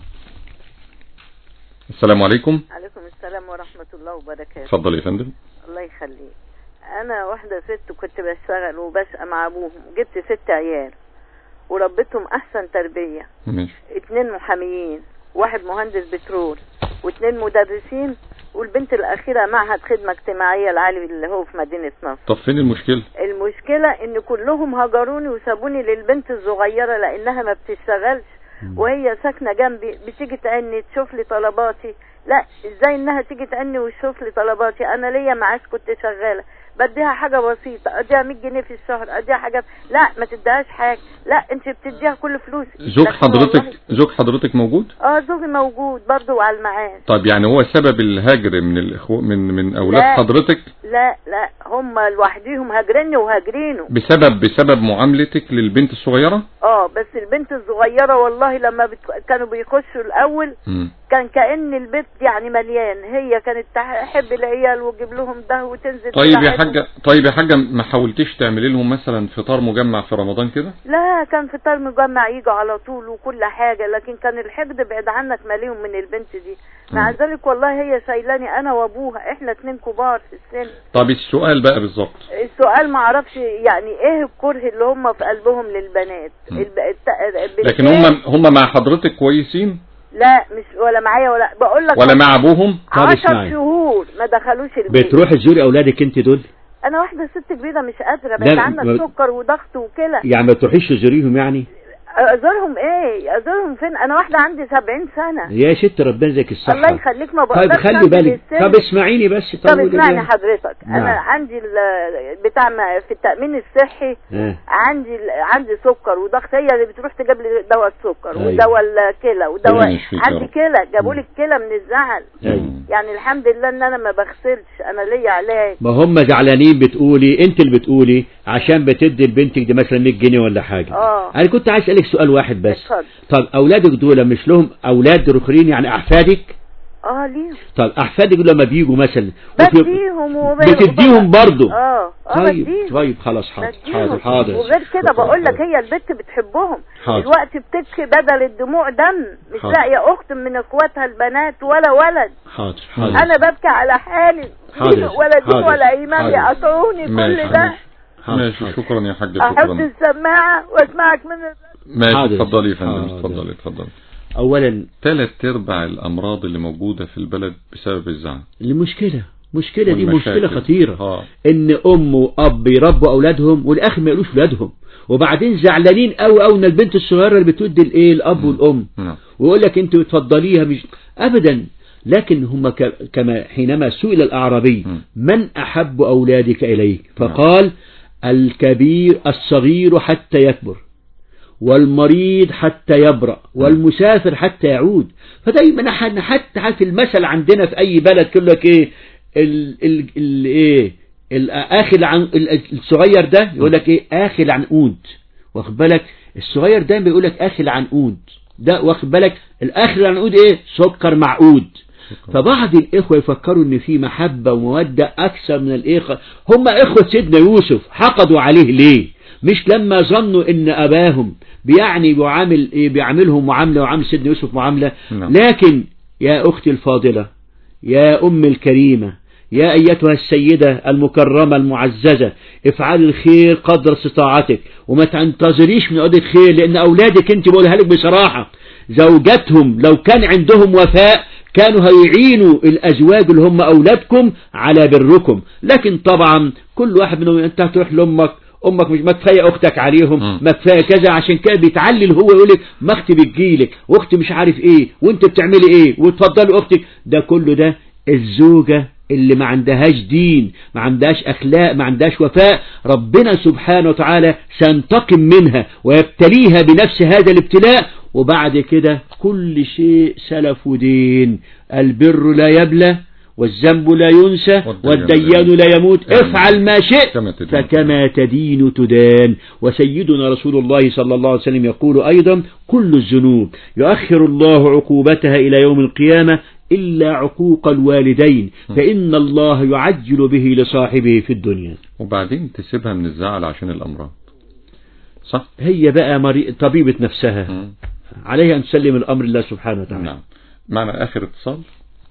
السلام عليكم عليكم السلام ورحمة الله وبركاته اتفضل يا فندم الله يخليك أنا واحدة ست كنت بشتغل وبسقى مع أبوهم جبت ست عيال وربيتهم أحسن تربية ماشي اتنين محاميين واحد مهندس بترول واتنين مدرسين والبنت الأخيرة معهد خدمة اجتماعية العالي اللي هو في مدينة نصر طب فين المشكلة المشكلة ان كلهم هجروني وسابوني للبنت الصغيرة لانها ما بتشتغلش وهي ساكنة جنبي بتيجي تعني تشوف لي طلباتي لا ازاي انها تيجي تعني وتشوف لي طلباتي انا ليا معاش كنت شغالة بديها حاجة بسيطة اديها 100 جنيه في الشهر اديها حاجة لا ما تديهاش حاجة لا انت بتديها كل فلوسي زوج لكن حضرتك والله- زوج حضرتك موجود اه زوجي موجود برضه على المعاش طب يعني هو سبب الهجر من الاخوة من من اولاد لا. حضرتك لا لا هم لوحديهم هاجريني وهاجرينه بسبب بسبب معاملتك للبنت الصغيرة اه بس البنت الصغيرة والله لما بت... كانوا بيخشوا الأول مم. كان كأن البيت يعني مليان هي كانت تحب العيال وتجيب لهم ده وتنزل طيب يا تساعدهم. حاجة طيب يا حاجة ما حاولتيش تعملي لهم مثلا فطار مجمع في رمضان كده لا كان فطار مجمع يجوا على طول وكل حاجة لكن كان الحقد بعد عنك ماليهم من البنت دي مع ذلك والله هي شايلاني أنا وأبوها إحنا اتنين كبار في السن طب السؤال بقى بالظبط السؤال ما اعرفش يعني ايه الكره اللي هم في قلبهم للبنات مم. الب... الت... لكن بالإيه؟ هم هم مع حضرتك كويسين لا مش ولا معايا ولا بقول لك ولا مع ابوهم طب عشر اسمعي. شهور ما دخلوش البيت بتروح تزوري اولادك انت دول انا واحده ست كبيره مش قادره لا، بقى عندك ما- سكر وضغط وكلى يعني ما تروحيش تزوريهم يعني ازورهم ايه ازورهم فين انا واحده عندي 70 سنه يا ست ربنا يديك الصحة الله يخليك ما طيب بقدرش خلي أنزل بالك السن. طب اسمعيني بس طب طولي اسمعني بالك. حضرتك نعم. انا عندي ال- بتاع ما- في التامين الصحي آه. عندي ال- عندي سكر وضغط هي اللي بتروح تجيب لي دواء السكر أيوة. ودواء الكلى ربنا ودواء يشفيك يا عندي رب. كلى جابوا لي الكلى من الزعل أيوة. يعني الحمد لله ان انا ما بغسلش انا ليا علاج ما هم زعلانين بتقولي انت اللي بتقولي عشان بتدي لبنتك دي مثلا 100 جنيه ولا حاجة اه انا كنت عايز اسالك سؤال واحد بس اتفضل طب اولادك دول مش لهم اولاد اخرين يعني احفادك اه ليهم طب احفادك دول لما بيجوا مثلا وفي- بديهم وب- بتديهم برضو اه اه طيب بديهم طيب خلاص حاضر بديهم. حاضر حاضر وغير كده بقول لك هي البت بتحبهم حاضر. الوقت بتبكي بدل الدموع دم مش حاضر. لاقيه اخت من اخواتها البنات ولا ولد حاضر حاضر انا ببكي على حالي حاضر. ولا دين حاضر. ولا ايمان حاضر. يقطعوني كل ماشي ده ماشي شكرا يا حاجة احط شكرا السماعه واسمعك من ماشي حاضر. اتفضلي يا فندم حاضر. اتفضلي اتفضلي اولا ثلاث ارباع الامراض اللي موجودة في البلد بسبب الزعل المشكلة مشكلة دي والمشاكل. مشكلة خطيرة اه ان ام واب يربوا اولادهم والاخر ما يقولوش ولادهم وبعدين زعلانين قوي قوي ان البنت الصغيره اللي بتودي الايه الاب والام نعم ويقول لك انت بتفضليها مش ابدا لكن هم ك- كما حينما سئل الاعرابي من احب اولادك اليك فقال الكبير الصغير حتى يكبر والمريض حتى يبرأ والمسافر حتى يعود فدايما احنا حتى حتى المثل عندنا في اي بلد يقول لك ايه ال ال ال ايه الاخل عن ال- الصغير ده يقول لك ايه اخل عنقود واخد بالك الصغير دايما بيقول لك اخل عنقود ده واخد بالك الاخل العنقود ايه سكر معقود فبعض الإخوة يفكروا إن في محبة ومودة أكثر من الإخوة هم إخوة سيدنا يوسف حقدوا عليه ليه مش لما ظنوا إن أباهم بيعني بيعامل إيه بيعاملهم معاملة وعامل سيدنا يوسف معاملة نعم. لكن يا أختي الفاضلة يا أم الكريمة يا أيتها السيدة المكرمة المعززة افعلي الخير قدر استطاعتك وما تنتظريش من أولادك خير لأن أولادك أنت بقولها لك بصراحة زوجاتهم لو كان عندهم وفاء كانوا هيعينوا الأزواج اللي هم أولادكم على بركم لكن طبعا كل واحد منهم أنت هتروح لأمك امك مش ما كفايه اختك عليهم ما كفايه كذا عشان كده بيتعلل هو يقول لك ما اختي بتجيلك واختي مش عارف ايه وانت بتعملي ايه وتفضلي اختك ده كله ده الزوجه اللي ما عندهاش دين ما عندهاش اخلاق ما عندهاش وفاء ربنا سبحانه وتعالى سينتقم منها ويبتليها بنفس هذا الابتلاء وبعد كده كل شيء سلف ودين البر لا يبلى والذنب لا ينسى والديان لا يموت افعل ما شئت فكما تدين تدان وسيدنا رسول الله صلى الله عليه وسلم يقول أيضا كل الذنوب يؤخر الله عقوبتها إلى يوم القيامة إلا عقوق الوالدين فإن الله يعجل به لصاحبه في الدنيا وبعدين تسيبها من الزعل عشان الأمراض صح هي بقى مري... طبيبة نفسها عليها أن تسلم الأمر الله سبحانه وتعالى نعم معنا آخر اتصال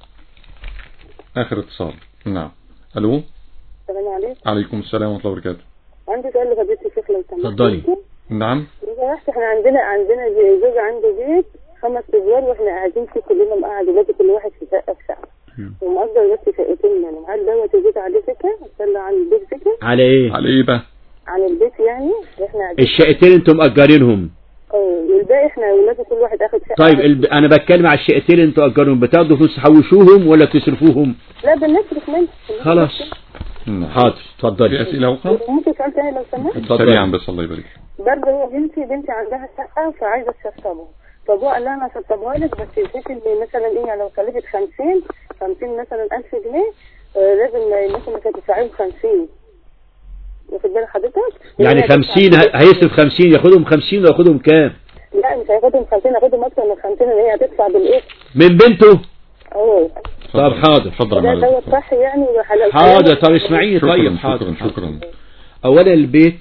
آخر اتصال نعم ألو السلام عليكم عليكم السلام ورحمة الله وبركاته عندي سؤال لفضيلة الشيخ لو سمحت اتفضلي نعم لو سمحت احنا عندنا عندنا زوج عنده بيت خمس ادوار واحنا قاعدين فيه كلنا مقعد ولاد كل واحد في شقه في شقه ومأجر بس شقتين يعني هل دوت البيت عليه سكه استنى عن البيت سكه على ايه على ايه بقى عن البيت يعني احنا قاعدين الشقتين انتم مأجرينهم اه والباقي احنا ولاد كل واحد اخد شقه طيب الب... انا بتكلم على الشقتين اللي انتوا أجرهم بتاخدوا فلوس تحوشوهم ولا تصرفوهم لا بنصرف منه خلاص حاضر اتفضلي في أسئلة أخرى ممكن سؤال تاني لو سمحت سريعا بس الله يبارك برضه هو بنتي بنتي عندها شقه فعايزه تشطبها فابوها قال لها انا هشطبها لك بس البيت اللي مثلا ايه يعني لو كلفت 50 50 مثلا 1000 جنيه آه لازم مثلا كانت تساعدهم 50 واخد بالك حضرتك؟ يعني 50 هيصرف 50 ياخدهم 50 وياخدهم كام؟ لا مش هياخدهم 50 هياخدهم اكتر من 50 اللي هي هتدفع بالايه؟ من بنته؟ اه طب حاضر اتفضل ده دوت صح يعني وحلال حاضر طب اسمعيني طيب شكرا حاضر شكرا شكرا اولا البيت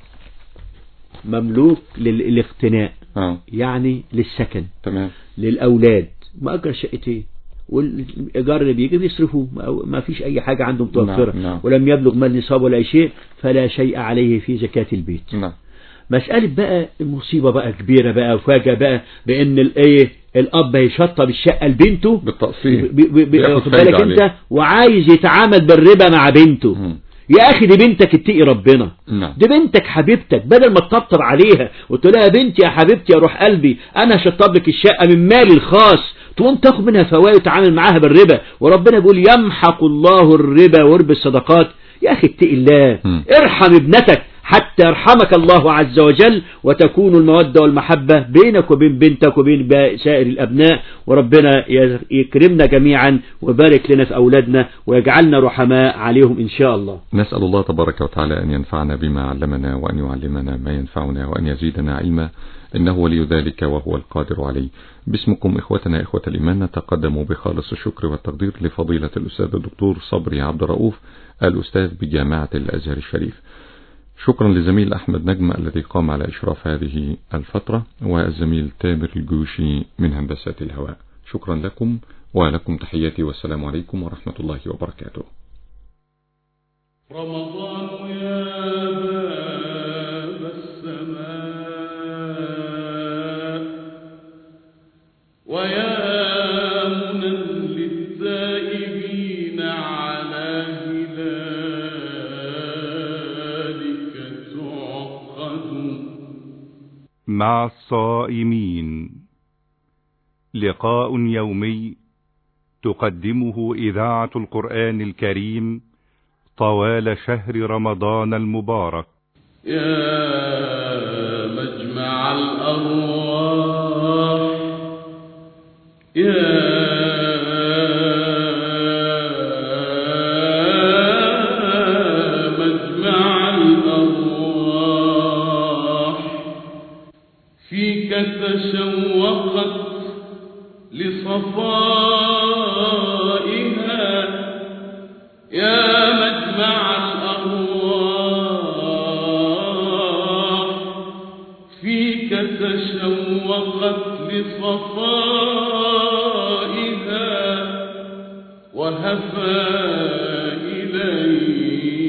مملوك للاقتناء اه يعني للسكن تمام للاولاد مأجر شقتين والايجار اللي بيجي بيصرفوه ما- ما فيش اي حاجه عندهم متوفره نعم، نعم. ولم يبلغ مال نصاب ولا أي شيء فلا شيء عليه في زكاه البيت نعم مسألة بقى المصيبة بقى كبيرة بقى وفاجأة بقى بأن الإيه الأب هيشطب الشقة لبنته بالتقسيط ب- ب- ب- بياخد واخد فايدة بالك أنت عليه. وعايز يتعامل بالربا مع بنته يا أخي دي بنتك اتقي ربنا نعم دي بنتك حبيبتك بدل ما تطبطب عليها وتقول لها يا بنتي يا حبيبتي يا روح قلبي انا هشطب لك الشقه من مالي الخاص تقوم تاخد منها فوائد وتتعامل معاها بالربا وربنا بيقول يمحق الله الربا ويربي الصدقات يا اخي اتقي الله ارحم ابنتك حتى يرحمك الله عز وجل وتكون المودة والمحبة بينك وبين بنتك وبين با- سائر الأبناء وربنا ي- يكرمنا جميعا ويبارك لنا في أولادنا ويجعلنا رحماء عليهم إن شاء الله نسأل الله تبارك وتعالى أن ينفعنا بما علمنا وأن يعلمنا ما ينفعنا وأن يزيدنا علما إنه ولي ذلك وهو القادر عليه باسمكم إخوتنا إخوة الإيمان نتقدم بخالص الشكر والتقدير لفضيلة الأستاذ الدكتور صبري عبد الرؤوف الأستاذ بجامعة الأزهر الشريف شكرا لزميل أحمد نجم الذي قام على إشراف هذه الفترة والزميل تامر الجوشي من هندسة الهواء شكرا لكم ولكم تحياتي والسلام عليكم ورحمة الله وبركاته رمضان يا باب السماء ويا منى للتائبين على هلالك تعقد مع الصائمين لقاء يومي تقدمه إذاعة القرآن الكريم طوال شهر رمضان المبارك يا مجمع الأرواح يا مجمع الأرواح فيك تشوقت لصفائها يا مجمع الأرواح فيك تشوقت لصفائها وهفى إليك